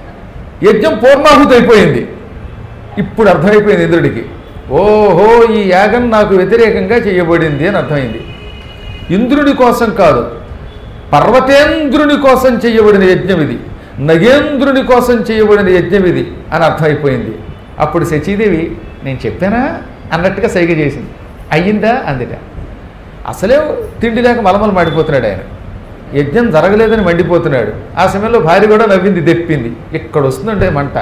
యజ్ఞం పూర్ణాహుతి అయిపోయింది ఇప్పుడు అర్థమైపోయింది ఇంద్రుడికి ఓహో ఈ యాగం నాకు వ్యతిరేకంగా చేయబడింది అని అర్థమైంది ఇంద్రుడి కోసం కాదు పర్వతేంద్రుని కోసం చేయబడిన యజ్ఞం ఇది నగేంద్రుని కోసం చేయబడిన యజ్ఞం ఇది అని అర్థమైపోయింది అప్పుడు శచీదేవి నేను చెప్పానా అన్నట్టుగా సైగ చేసింది అయ్యిందా అందిట అసలే తిండి లేక మలమల మాడిపోతున్నాడు ఆయన యజ్ఞం జరగలేదని మండిపోతున్నాడు ఆ సమయంలో భార్య కూడా నవ్వింది తెప్పింది ఇక్కడ వస్తుందంటే మంట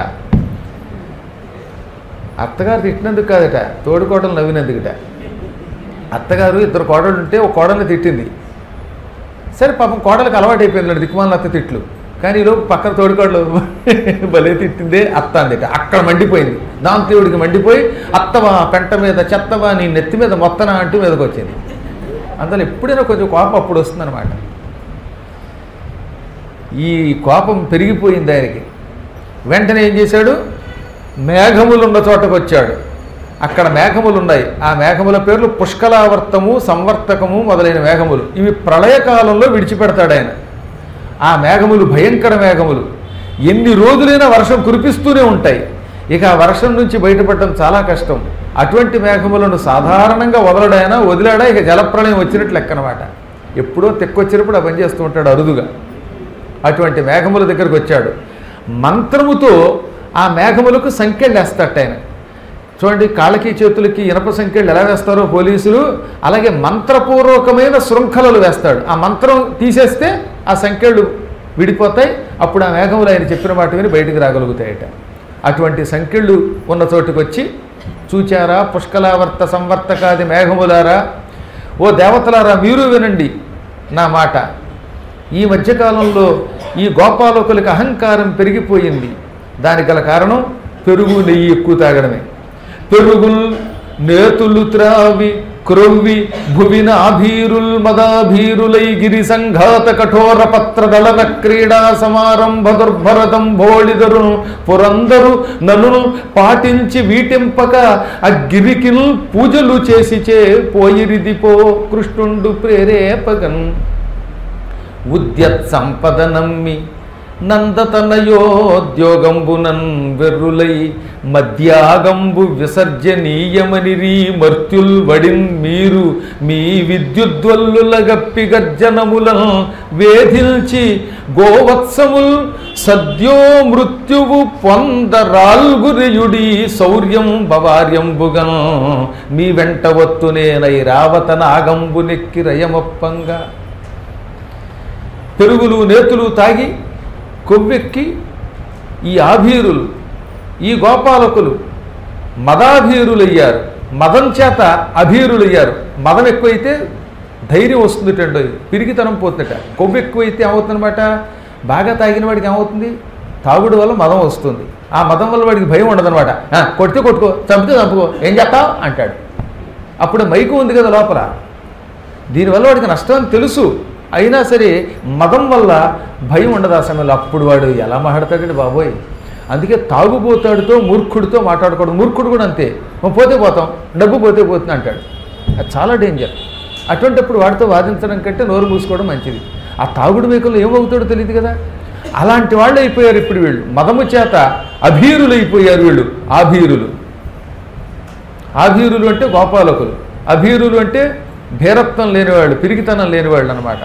అత్తగారు తిట్టినందుకు కాదట తోడుకోటలు నవ్వినందుకుట అత్తగారు ఇద్దరు కోడలు ఉంటే ఒక కోడల్ని తిట్టింది సరే పాపం కోడలకు అలవాటు అయిపోయింది దిక్కుమాల అత్త తిట్లు కానీ ఈలోపు పక్కన తోడుకోడలు భలే తిట్టిందే అత్త అందిట అక్కడ మండిపోయింది దాంతేవుడికి మండిపోయి అత్తవా పెంట మీద చెత్తవా నీ నెత్తి మీద మొత్తన అంటూ మీదకి వచ్చింది అందులో ఎప్పుడైనా కొంచెం కోపం అప్పుడు వస్తుందన్నమాట ఈ కోపం పెరిగిపోయింది ఆయనకి వెంటనే ఏం చేశాడు మేఘములున్న చోటకు వచ్చాడు అక్కడ మేఘములు ఉన్నాయి ఆ మేఘముల పేర్లు పుష్కలావర్తము సంవర్తకము మొదలైన మేఘములు ఇవి ప్రళయకాలంలో విడిచిపెడతాడు ఆయన ఆ మేఘములు భయంకర మేఘములు ఎన్ని రోజులైనా వర్షం కురిపిస్తూనే ఉంటాయి ఇక ఆ వర్షం నుంచి బయటపడడం చాలా కష్టం అటువంటి మేఘములను సాధారణంగా వదలడైనా వదిలాడా ఇక జలప్రళయం వచ్చినట్లు లెక్కనమాట ఎప్పుడో తెక్కొచ్చినప్పుడు ఆ పని చేస్తూ ఉంటాడు అరుదుగా అటువంటి మేఘముల దగ్గరకు వచ్చాడు మంత్రముతో ఆ మేఘములకు సంఖ్యలు వేస్తాట ఆయన చూడండి కాళ్ళకి చేతులకి ఇనప సంఖ్యలు ఎలా వేస్తారో పోలీసులు అలాగే మంత్రపూర్వకమైన శృంఖలలు వేస్తాడు ఆ మంత్రం తీసేస్తే ఆ సంఖ్యలు విడిపోతాయి అప్పుడు ఆ మేఘములు ఆయన చెప్పిన మాట విని బయటికి రాగలుగుతాయట అటువంటి సంఖ్యలు ఉన్న చోటుకు వచ్చి చూచారా పుష్కలావర్త సంవర్తకాది మేఘములారా ఓ దేవతలారా మీరు వినండి నా మాట ఈ మధ్యకాలంలో ఈ గోపాలకులకు అహంకారం పెరిగిపోయింది దానికి గల కారణం పెరుగు నెయ్యి ఎక్కువ తాగడమే పెరుగుల్ నేతులు త్రావి క్రొవ్వి భువిన ఆభీరుల్ మదాభీరులై గిరి సంఘాత కఠోర పత్రదళన క్రీడా సమారంభ దుర్భరతం భోళిదరు పురందరు నన్ను పాటించి వీటింపక ఆ గిరికిల్ పూజలు చేసిచే పోయిరిది పో కృష్ణుండు ప్రేరేపగన్ ఉద్యత్ సంపద నమ్మి నందతనయోద్యోగంబునన్ వెర్రులై మధ్యాగంబు విసర్జనీయమనిరీ మర్త్యుల్ వడిన్ మీరు మీ విద్యుద్వల్లుల గప్పి గర్జనములను వేధిల్చి గోవత్సముల్ సద్యో మృత్యువు పొందరాల్గురియుడి శౌర్యం బవార్యంబుగన్ మీ వెంట వత్తునేనై రావత నాగంబు నెక్కి రయమొప్పంగా పెరుగులు నేతులు తాగి కొవ్వెక్కి ఈ ఆభీరులు ఈ గోపాలకులు మదాభీరులయ్యారు మదం చేత అభీరులయ్యారు మదం ఎక్కువైతే ధైర్యం వస్తుందిటండి పిరిగితనం పోతుందట కొవ్వు ఎక్కువైతే ఏమవుతుందన్నమాట బాగా తాగిన వాడికి ఏమవుతుంది తాగుడు వల్ల మదం వస్తుంది ఆ మదం వల్ల వాడికి భయం ఉండదన్నమాట "ఆ, కొడితే కొట్టుకో చంపితే చంపుకో ఏం చేస్తావు అంటాడు అప్పుడు మైకు ఉంది కదా లోపల దీనివల్ల వాడికి నష్టం అని తెలుసు అయినా సరే మదం వల్ల భయం ఉండదు ఆ సమయంలో అప్పుడు వాడు ఎలా మాట్లాడతాడండి బాబోయ్ అందుకే తాగుబోతాడుతో మూర్ఖుడితో మాట్లాడకూడదు మూర్ఖుడు కూడా అంతే "మనం పోతే పోతాం డబ్బు పోతే పోతుంది అంటాడు అది చాలా డేంజర్ అటువంటిప్పుడు వాడితో వాదించడం కంటే నోరు మూసుకోవడం మంచిది ఆ తాగుడు మేకల్లో ఏమవుతాడో తెలియదు కదా అలాంటి వాళ్ళు అయిపోయారు ఇప్పుడు వీళ్ళు మదము చేత అభీరులు అయిపోయారు వీళ్ళు ఆభీరులు ఆభీరులు అంటే గోపాలకులు అభీరులు అంటే భీరత్వం లేనివాళ్ళు పిరిగితనం లేనివాళ్ళు అనమాట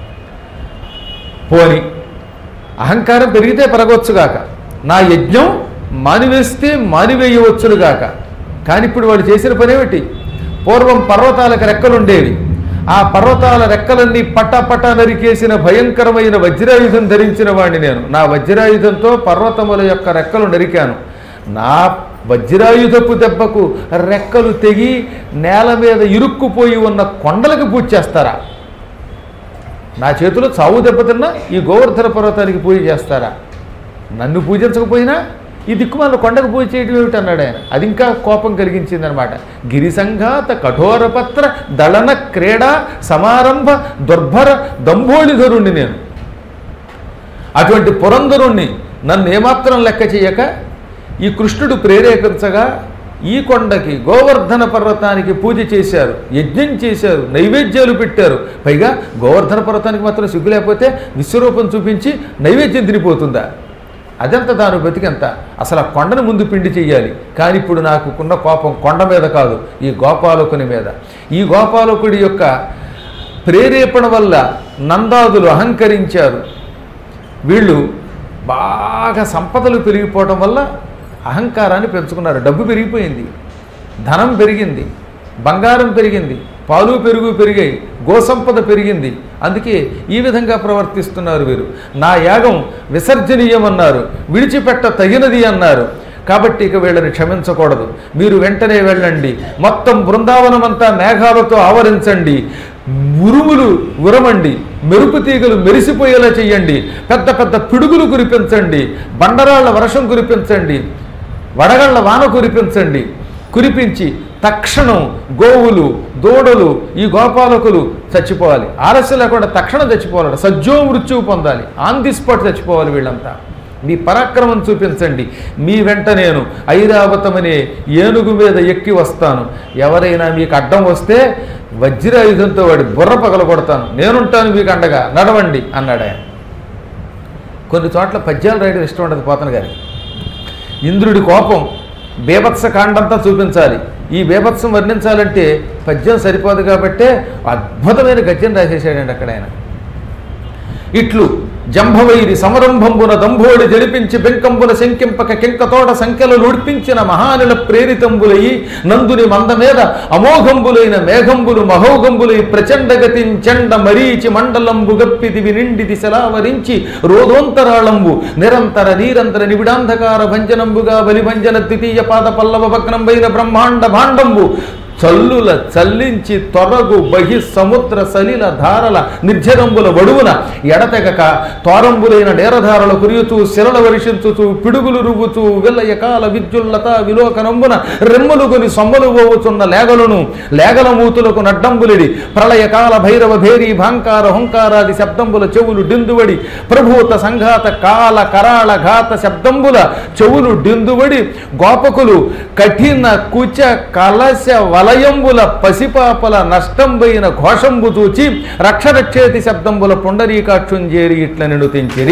పోని అహంకారం పెరిగితే పెరగవచ్చుగాక నా యజ్ఞం మానివేస్తే మానివేయవచ్చునుగాక కానీ ఇప్పుడు వాడు చేసిన పనేమిటి పూర్వం పర్వతాలకు రెక్కలుండేవి ఆ పర్వతాల రెక్కలన్నీ పటాపట నరికేసిన భయంకరమైన వజ్రాయుధం ధరించిన వాడిని నేను నా వజ్రాయుధంతో పర్వతముల యొక్క రెక్కలు నరికాను నా వజ్రాయుధపు దెబ్బకు రెక్కలు తెగి నేల మీద ఇరుక్కుపోయి ఉన్న కొండలకు పూజ చేస్తారా నా చేతిలో చావు దెబ్బతిన్నా ఈ గోవర్ధన పర్వతానికి పూజ చేస్తారా నన్ను పూజించకపోయినా ఈ దిక్కుమాల కొండకు పూజ చేయడం ఏమిటి అన్నాడు ఆయన అది ఇంకా కోపం కలిగించిందనమాట గిరిసంఘాత కఠోరపత్ర దళన క్రీడా సమారంభ దుర్భర దంభోళిధరుణ్ణి నేను అటువంటి పురంధరుణ్ణి నన్ను ఏమాత్రం లెక్క చేయక ఈ కృష్ణుడు ప్రేరేపించగా ఈ కొండకి గోవర్ధన పర్వతానికి పూజ చేశారు యజ్ఞం చేశారు నైవేద్యాలు పెట్టారు పైగా గోవర్ధన పర్వతానికి మాత్రం సిగ్గు లేకపోతే విశ్వరూపం చూపించి నైవేద్యం తినిపోతుందా అదెంత దాని బతికెంత అసలు ఆ కొండను ముందు పిండి చెయ్యాలి కానీ ఇప్పుడు నాకు ఉన్న కోపం కొండ మీద కాదు ఈ గోపాలకుని మీద ఈ గోపాలకుడి యొక్క ప్రేరేపణ వల్ల నందాదులు అహంకరించారు వీళ్ళు బాగా సంపదలు పెరిగిపోవడం వల్ల అహంకారాన్ని పెంచుకున్నారు డబ్బు పెరిగిపోయింది ధనం పెరిగింది బంగారం పెరిగింది పాలు పెరుగు పెరిగాయి గోసంపద పెరిగింది అందుకే ఈ విధంగా ప్రవర్తిస్తున్నారు వీరు నా యాగం విసర్జనీయమన్నారు విడిచిపెట్ట తగినది అన్నారు కాబట్టి ఇక వీళ్ళని క్షమించకూడదు మీరు వెంటనే వెళ్ళండి మొత్తం బృందావనమంతా మేఘాలతో ఆవరించండి ఉరుములు ఉరమండి మెరుపు తీగలు మెరిసిపోయేలా చెయ్యండి పెద్ద పెద్ద పిడుగులు కురిపించండి బండరాళ్ల వర్షం కురిపించండి వడగళ్ల వాన కురిపించండి కురిపించి తక్షణం గోవులు దూడలు ఈ గోపాలకులు చచ్చిపోవాలి ఆలస్యం లేకుండా తక్షణం చచ్చిపోవాలి సజ్జో మృత్యువు పొందాలి ఆన్ ది స్పాట్ చచ్చిపోవాలి వీళ్ళంతా మీ పరాక్రమం చూపించండి మీ వెంట నేను ఐరావతమనే ఏనుగు మీద ఎక్కి వస్తాను ఎవరైనా మీకు అడ్డం వస్తే వజ్రాయుధంతో వాడి బుర్ర పగల కొడతాను నేనుంటాను మీకు అండగా నడవండి అన్నాడు ఆయన కొన్ని చోట్ల పద్యాలు రాయడం ఇష్టం ఉండదు పోతన గారికి ఇంద్రుడి కోపం బీభత్స కాండంతా చూపించాలి ఈ బీభత్సం వర్ణించాలంటే పద్యం సరిపోదు కాబట్టే అద్భుతమైన గద్యం రాసేసాడండి అక్కడ ఆయన ఇట్లు జంభవైరి సమరంభంబున దంభోడి జరిపించి బెంకంబున శంకింపక కెంకతోడ సంఖ్యలు ఉడిపించిన మహానుల ప్రేరితంబులయి నందుని మంద మీద అమోఘంబులైన మేఘంబులు మహోఘంబులై ప్రచండగతి చెండ మరీచి మండలంబు గప్పిదివి నిండి దిశలావరించి రోధోంతరాళంబు నిరంతర నీరంతర నిబిడాంధకార భంజనంబుగా బలిభంజన ద్వితీయ పాద పల్లవ భగ్నంబైన బ్రహ్మాండ భాండంబు చల్లుల చల్లించి తొరగు బహి సముద్ర సలిల ధారల నిర్జరంబుల వడువున ఎడతెగక తోరంబులైన నేరధారల కురియుచూ శిరల వర్షించుచూ పిడుగులు రువ్వుచూ విల్లయకాల విద్యుల్లత విలోకనంబున రెమ్ములు కొని సొమ్మలు పోవుచున్న లేగలను లేగల మూతులకు నడ్డంబులిడి ప్రళయకాల భైరవ భేరీ భాంకార హుంకారాది శబ్దంబుల చెవులు డిందువడి ప్రభూత సంఘాత కాల కరాళ ఘాత శబ్దంబుల చెవులు డిందువడి గోపకులు కఠిన కుచ కలశ వలయంబుల పసిపాపల నష్టంబైన ఘోషంబు చూచి రక్షరక్షేతి శబ్దంబుల పుండరీకాక్షుం చేరి ఇట్ల నినుతించిరి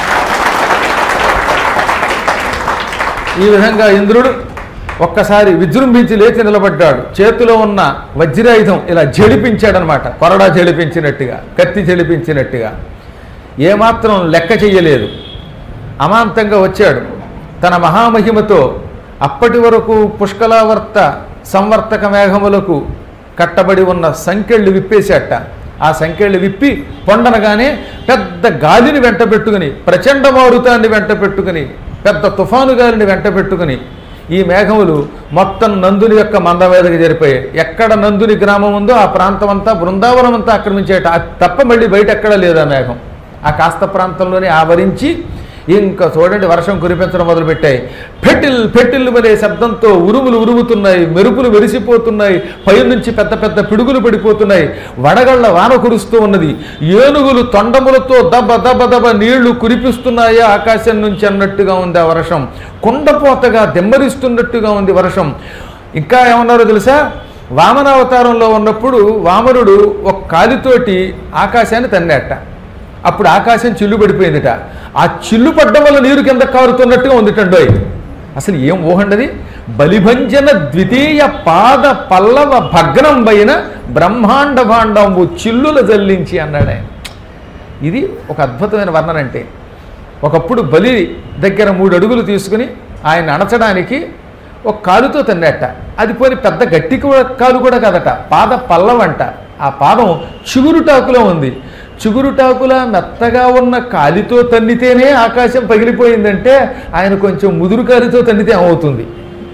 ఈ విధంగా ఇంద్రుడు ఒక్కసారి విజృంభించి లేచి నిలబడ్డాడు చేతిలో ఉన్న వజ్రాయుధం ఇలా జడిపించాడనమాట కొరడా జడిపించినట్టుగా కత్తి జడిపించినట్టుగా ఏమాత్రం లెక్క చెయ్యలేదు అమాంతంగా వచ్చాడు తన మహామహిమతో అప్పటి వరకు పుష్కలావర్త సంవర్తక మేఘములకు కట్టబడి ఉన్న సంకెళ్ళు విప్పేశాట ఆ సంకెళ్ళు విప్పి పొండనగానే పెద్ద గాలిని వెంట పెట్టుకుని ప్రచండ మారుతాన్ని వెంట పెట్టుకుని పెద్ద తుఫాను గాలిని వెంట పెట్టుకుని ఈ మేఘములు మొత్తం నందుని యొక్క మంద మీదకి జరిపోయాయి ఎక్కడ నందుని గ్రామం ఉందో ఆ ప్రాంతం అంతా బృందావనం అంతా ఆక్రమించేట అది తప్ప మళ్ళీ బయట ఎక్కడ లేదు ఆ మేఘం ఆ కాస్త ప్రాంతంలోనే ఆవరించి ఇంకా చూడండి వర్షం కురిపించడం మొదలుపెట్టాయి ఫెటిల్ ఫెటిల్ అనే శబ్దంతో ఉరుములు ఉరుముతున్నాయి మెరుపులు మెరిసిపోతున్నాయి పైనుంచి పెద్ద పెద్ద పిడుగులు పడిపోతున్నాయి వడగళ్ల వాన కురుస్తూ ఉన్నది ఏనుగులు తొండములతో దబ దబ దబ నీళ్లు కురిపిస్తున్నాయా ఆకాశం నుంచి అన్నట్టుగా ఉంది ఆ వర్షం కుండపోతగా దెమ్మరిస్తున్నట్టుగా ఉంది వర్షం ఇంకా ఏమన్నారో తెలుసా వామనావతారంలో ఉన్నప్పుడు వామనుడు ఒక కాలితోటి ఆకాశాన్ని తన్నేట అప్పుడు ఆకాశం చిల్లు పడిపోయిందిట ఆ చిల్లు పడ్డం వల్ల నీరు కింద కారుతున్నట్టుగా ఉందిటండోయ్ అసలు ఏం ఊహండది బలిభంజన ద్వితీయ పాద పల్లవ భగ్నం పైన బ్రహ్మాండ భాండంబు చిల్లుల జల్లించి అన్నాడు ఆయన ఇది ఒక అద్భుతమైన వర్ణన అంటే ఒకప్పుడు బలి దగ్గర మూడు అడుగులు తీసుకుని ఆయన అణచడానికి ఒక కాలుతో తన్నట్ట అది పోని పెద్ద గట్టి కూడా- కాలు కూడా కదట పాద పల్లవంట ఆ పాదం చిగురుటాకులో ఉంది చిగురుటాకులా మెత్తగా ఉన్న కాలితో తన్నితేనే ఆకాశం పగిలిపోయిందంటే ఆయన కొంచెం ముదురు కాలితో తన్నితే ఏమవుతుంది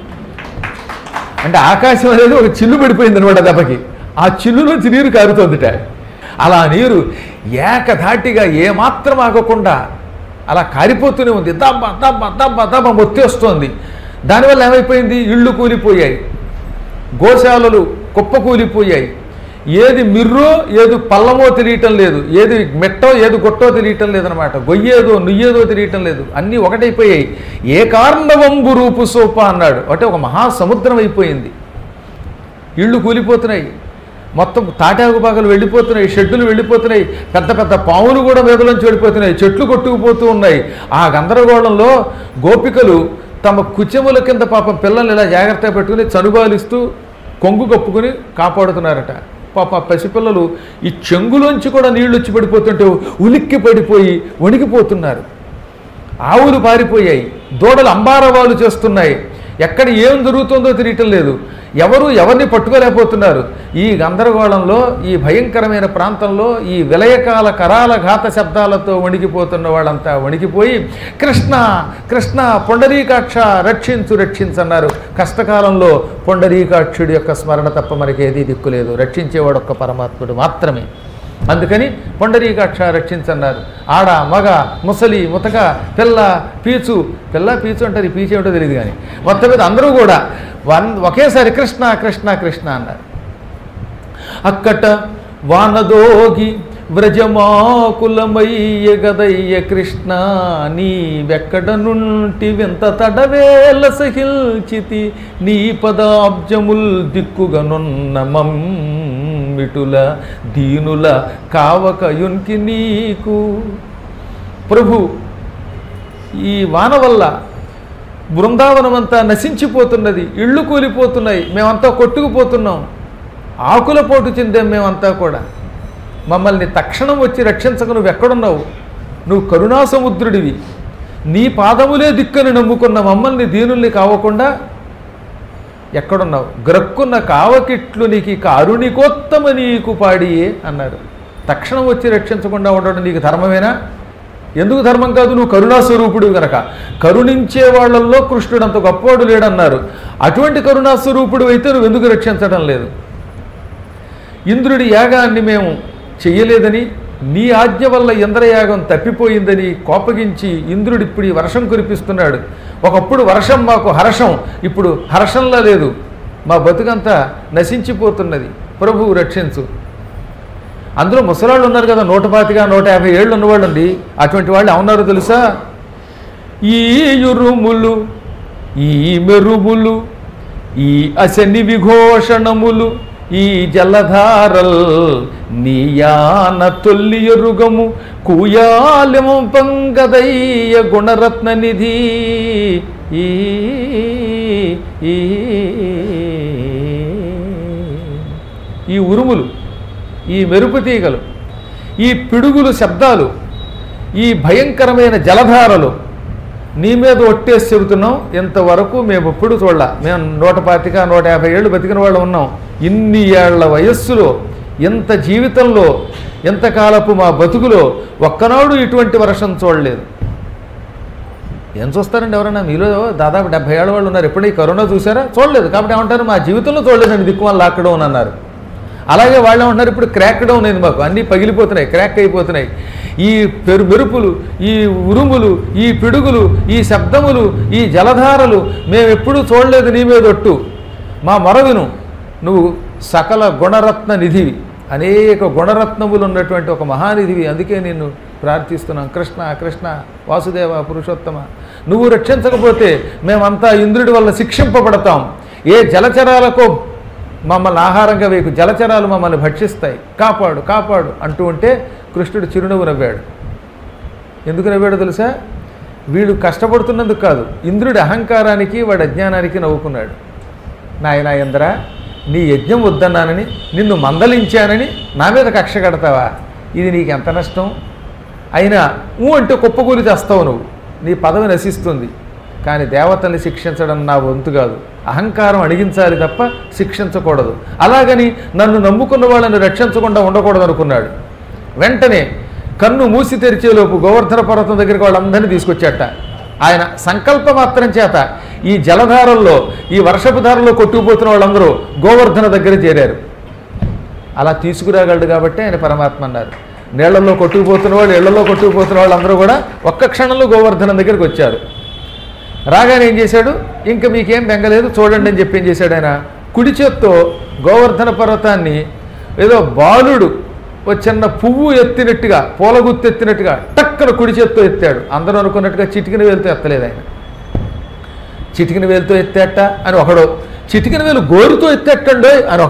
అంటే ఆకాశం అనేది ఒక చిల్లు పడిపోయింది అనమాట దెబ్బకి ఆ చిల్లులోంచి నీరు కారుతోందిట అలా నీరు ఏకధాటిగా ఏమాత్రం ఆగకుండా అలా కారిపోతూనే ఉంది దబ్బ దబ్బ దబ్బ దబ్బ మొత్తేస్తోంది దానివల్ల ఏమైపోయింది ఇళ్ళు కూలిపోయాయి గోశాలలు కుప్పకూలిపోయాయి ఏది మిర్రో ఏది పల్లమో తెలియటం లేదు ఏది మెట్టో ఏది గొట్టో తెలియటం లేదనమాట గొయ్యేదో నుయ్యేదో తెలియటం లేదు అన్నీ ఒకటైపోయాయి ఏ కారణవంబు రూపు సోప అన్నాడు అంటే ఒక మహాసముద్రం అయిపోయింది ఇళ్ళు కూలిపోతున్నాయి మొత్తం తాటాకు బాగలు వెళ్ళిపోతున్నాయి షెడ్డులు వెళ్ళిపోతున్నాయి పెద్ద పెద్ద పాములు కూడా మీదలోంచి వెళ్ళిపోతున్నాయి చెట్లు కొట్టుకుపోతూ ఉన్నాయి ఆ గందరగోళంలో గోపికలు తమ కుచెముల కింద పాపం పిల్లల్ని ఇలా జాగ్రత్తగా పెట్టుకుని చనుబాలిస్తూ కొంగు కప్పుకుని కాపాడుతున్నారట పాప ఆ పసిపిల్లలు ఈ చెంగులోంచి కూడా నీళ్లు వచ్చి పడిపోతుంటే ఉలిక్కి పడిపోయి వణికిపోతున్నారు ఆవులు పారిపోయాయి దూడలు అంబారవాలు చేస్తున్నాయి ఎక్కడ ఏం జరుగుతుందో తెలియటం లేదు ఎవరు ఎవరిని పట్టుకోలేకపోతున్నారు ఈ గందరగోళంలో ఈ భయంకరమైన ప్రాంతంలో ఈ విలయకాల కరాల ఘాత శబ్దాలతో వణికిపోతున్న వాళ్ళంతా వణికిపోయి కృష్ణ కృష్ణ పొండరీకాక్ష రక్షించు రక్షించన్నారు కష్టకాలంలో పొండరీకాక్షుడి యొక్క స్మరణ తప్ప మనకేదీ దిక్కులేదు రక్షించేవాడు ఒక్క పరమాత్ముడు మాత్రమే అందుకని పొండరీకాక్ష రక్షించన్నారు ఆడ మగ ముసలి ముతక పిల్ల పీచు పిల్ల పీచు అంటారు ఈ పీచు ఏమిటో తెలియదు కానీ మొత్తం మీద అందరూ కూడా వన్ ఒకేసారి కృష్ణ కృష్ణ కృష్ణ అన్నారు అక్కట వానదోగి వ్రజమాకులమయ్య గదయ్య కృష్ణ నీవెక్కడ నుంటి వింత తడవేల సహిల్చితి నీ పదాబ్జముల్ దిక్కుగనున్న మమ్మిటుల దీనుల కావక యున్కి నీకు ప్రభు ఈ వాన వల్ల బృందావనం అంతా నశించిపోతున్నది ఇళ్ళు కూలిపోతున్నాయి మేమంతా కొట్టుకుపోతున్నాం ఆకుల పోటు చెందాం మేమంతా కూడా మమ్మల్ని తక్షణం వచ్చి రక్షించక నువ్వు ఎక్కడున్నావు నువ్వు కరుణాసముద్రుడివి నీ పాదములే దిక్కని నమ్ముకున్న మమ్మల్ని దీనుల్ని కావకుండా ఎక్కడున్నావు గ్రక్కున్న కావకిట్లు నీకు ఈ కారుణికోత్తమ నీకు పాడియే అన్నారు తక్షణం వచ్చి రక్షించకుండా ఉండడం నీకు ధర్మమేనా ఎందుకు ధర్మం కాదు నువ్వు కరుణాస్వరూపుడు గనక కరుణించే వాళ్ళల్లో కృష్ణుడు అంత గొప్పవాడు లేడన్నారు అటువంటి కరుణాస్వరూపుడు అయితే నువ్వు ఎందుకు రక్షించడం లేదు ఇంద్రుడి యాగాన్ని మేము చెయ్యలేదని నీ ఆజ్ఞ వల్ల ఇంద్రయాగం తప్పిపోయిందని కోపగించి ఇంద్రుడు ఇప్పుడు ఈ వర్షం కురిపిస్తున్నాడు ఒకప్పుడు వర్షం మాకు హర్షం ఇప్పుడు హర్షంలా లేదు మా బతుకంతా నశించిపోతున్నది ప్రభువు రక్షించు అందులో ముసలాళ్ళు ఉన్నారు కదా నూట పాతిగా నూట యాభై ఏళ్ళు ఉన్నవాళ్ళు అండి అటువంటి వాళ్ళు ఏమన్నారో తెలుసా ఈ యురుములు ఈ మెరుములు ఈ అశని విఘోషణములు ఈ జలధారల్ నీయాన తొల్లి ఎరుగము కూయాలెము పంగదయ్య గుణరత్న నిధి ఈ ఈ ఈ ఉరుములు ఈ మెరుపు తీగలు ఈ పిడుగులు శబ్దాలు ఈ భయంకరమైన జలధారలు నీ మీద ఒట్టేసి చెబుతున్నాం ఇంతవరకు మేము ఎప్పుడు చూడాల మేము నూట పాతిక నూట యాభై ఏళ్ళు బతికిన వాళ్ళు ఉన్నాం ఇన్ని ఏళ్ల వయస్సులో ఎంత జీవితంలో ఎంతకాలపు మా బతుకులో ఒక్కనాడు ఇటువంటి వర్షం చూడలేదు ఏం చూస్తారండి ఎవరైనా మీలో దాదాపు డెబ్బై ఏళ్ళ వాళ్ళు ఉన్నారు ఎప్పుడు ఈ కరోనా చూసారా చూడలేదు కాబట్టి ఏమంటారు మా జీవితంలో చూడలేదండి దిక్కుమాల లాక్డౌన్ అన్నారు అలాగే వాళ్ళు ఏమంటున్నారు ఇప్పుడు క్రాక్ డౌన్ అయింది మాకు అన్నీ పగిలిపోతున్నాయి క్రాక్ అయిపోతున్నాయి ఈ పెరు మెరుపులు ఈ ఉరుములు ఈ పిడుగులు ఈ శబ్దములు ఈ జలధారలు మేము ఎప్పుడూ చూడలేదు నీ మీద ఒట్టు మా మొరవిను నువ్వు సకల గుణరత్న నిధివి అనేక గుణరత్నములు ఉన్నటువంటి ఒక మహానిధివి అందుకే నిన్ను ప్రార్థిస్తున్నాం కృష్ణ కృష్ణ వాసుదేవ పురుషోత్తమ నువ్వు రక్షించకపోతే మేమంతా ఇంద్రుడి వల్ల శిక్షింపబడతాం ఏ జలచరాలకో మమ్మల్ని ఆహారంగా వేకు జలచరాలు మమ్మల్ని భక్షిస్తాయి కాపాడు కాపాడు అంటూ ఉంటే కృష్ణుడు చిరునవ్వు నవ్వాడు ఎందుకు నవ్వాడో తెలుసా వీడు కష్టపడుతున్నందుకు కాదు ఇంద్రుడి అహంకారానికి వాడి అజ్ఞానానికి నవ్వుకున్నాడు నాయనా ఇంద్ర నీ యజ్ఞం వద్దన్నానని నిన్ను మందలించానని నా మీద కక్ష కడతావా ఇది నీకు ఎంత నష్టం అయినా ఊ అంటే కుప్పకూలి చేస్తావు నువ్వు నీ పదవి నశిస్తుంది కానీ దేవతల్ని శిక్షించడం నా వంతు కాదు అహంకారం అడిగించాలి తప్ప శిక్షించకూడదు అలాగని నన్ను నమ్ముకున్న వాళ్ళని రక్షించకుండా ఉండకూడదు అనుకున్నాడు వెంటనే కన్ను మూసి తెరిచేలోపు గోవర్ధన పర్వతం దగ్గరికి వాళ్ళందరినీ తీసుకొచ్చాట ఆయన సంకల్ప మాత్రం చేత ఈ జలధారల్లో ఈ వర్షపు ధారల్లో కొట్టుకుపోతున్న వాళ్ళందరూ గోవర్ధన దగ్గర చేరారు అలా తీసుకురాగలడు కాబట్టి ఆయన పరమాత్మ అన్నారు నీళ్లలో కొట్టుకుపోతున్న వాళ్ళు ఇళ్లలో కొట్టుకుపోతున్న వాళ్ళందరూ కూడా ఒక్క క్షణంలో గోవర్ధనం దగ్గరికి వచ్చారు రాగానే ఏం చేశాడు ఇంకా మీకేం బెంగలేదు చూడండి అని చెప్పి ఏం చేశాడు ఆయన కుడి చేత్తో గోవర్ధన పర్వతాన్ని ఏదో బాలుడు ఓ చిన్న పువ్వు ఎత్తినట్టుగా పూలగుత్తు ఎత్తినట్టుగా టక్కన కుడి చేత్తో ఎత్తాడు అందరూ అనుకున్నట్టుగా చిటికిన వేలుతో ఎత్తలేదు ఆయన చిటికిన వేలుతో ఎత్తేట అని ఒకడో చిటికిన వేలు గోరుతో ఎత్తేటండో అని ఒకడో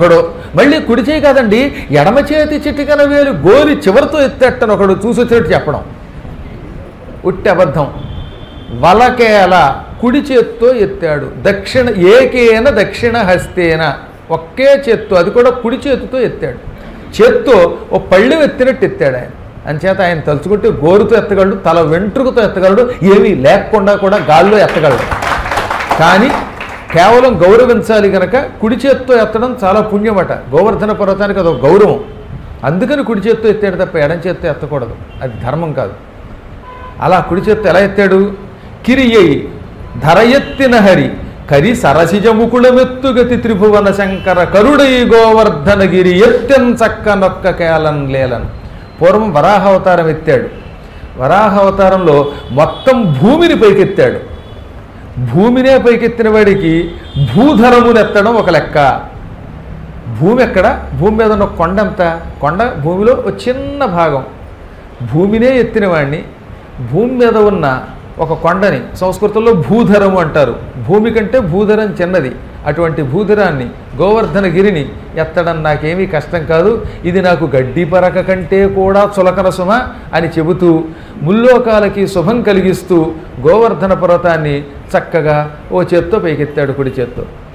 మళ్ళీ కుడి చేయి కాదండి ఎడమ చేతి చిటికన వేలు గోరి చివరితో ఎత్తేట్టని ఒకడు చూసి వచ్చినట్టు చెప్పడం ఉట్టి అబద్ధం వలకేల కుడి చేత్తో ఎత్తాడు దక్షిణ ఏకేన దక్షిణ హస్తేన ఒకే చేత్తో అది కూడా కుడి చేతితో ఎత్తాడు చేత్తో ఓ పళ్ళెం ఎత్తినట్టు ఎత్తాడు ఆయన అంచేత ఆయన తలుచుకుంటే గోరుతో ఎత్తగలడు తల వెంట్రుకతో ఎత్తగలడు ఏమీ లేకుండా కూడా గాల్లో ఎత్తగలడు కానీ కేవలం గౌరవించాలి గనక కుడి చేత్తో ఎత్తడం చాలా పుణ్యమట గోవర్ధన పర్వతానికి అదొక గౌరవం అందుకని కుడి చేత్తో ఎత్తాడు తప్ప ఎడం చేత్తో ఎత్తకూడదు అది ధర్మం కాదు అలా కుడి చేత్తో ఎలా ఎత్తాడు కిరియై ధర ఎత్తిన హరి కరి సరసిజ ముకుళమెత్తుగతి త్రిభువన శంకర కరుడై గోవర్ధనగిరి ఎత్తెం చక్క నొక్క కేలన్ లేలన్ పూర్వం వరాహ అవతారం ఎత్తాడు వరాహ అవతారంలో మొత్తం భూమిని పైకెత్తాడు భూమినే పైకెత్తిన వాడికి భూధరమునెత్తడం ఒక లెక్క భూమి ఎక్కడ భూమి మీద ఉన్న కొండ ఎంత కొండ భూమిలో ఒక చిన్న భాగం భూమినే ఎత్తిన వాడిని భూమి మీద ఉన్న ఒక కొండని సంస్కృతంలో భూధరము అంటారు భూమి కంటే భూధరం చిన్నది అటువంటి భూధరాన్ని గోవర్ధన గిరిని ఎత్తడం నాకేమీ కష్టం కాదు ఇది నాకు గడ్డి పరక కంటే కూడా చులకన సుమ అని చెబుతూ ముల్లోకాలకి శుభం కలిగిస్తూ గోవర్ధన పర్వతాన్ని చక్కగా ఓ చేత్తో పైకెత్తాడు కుడి చేత్తో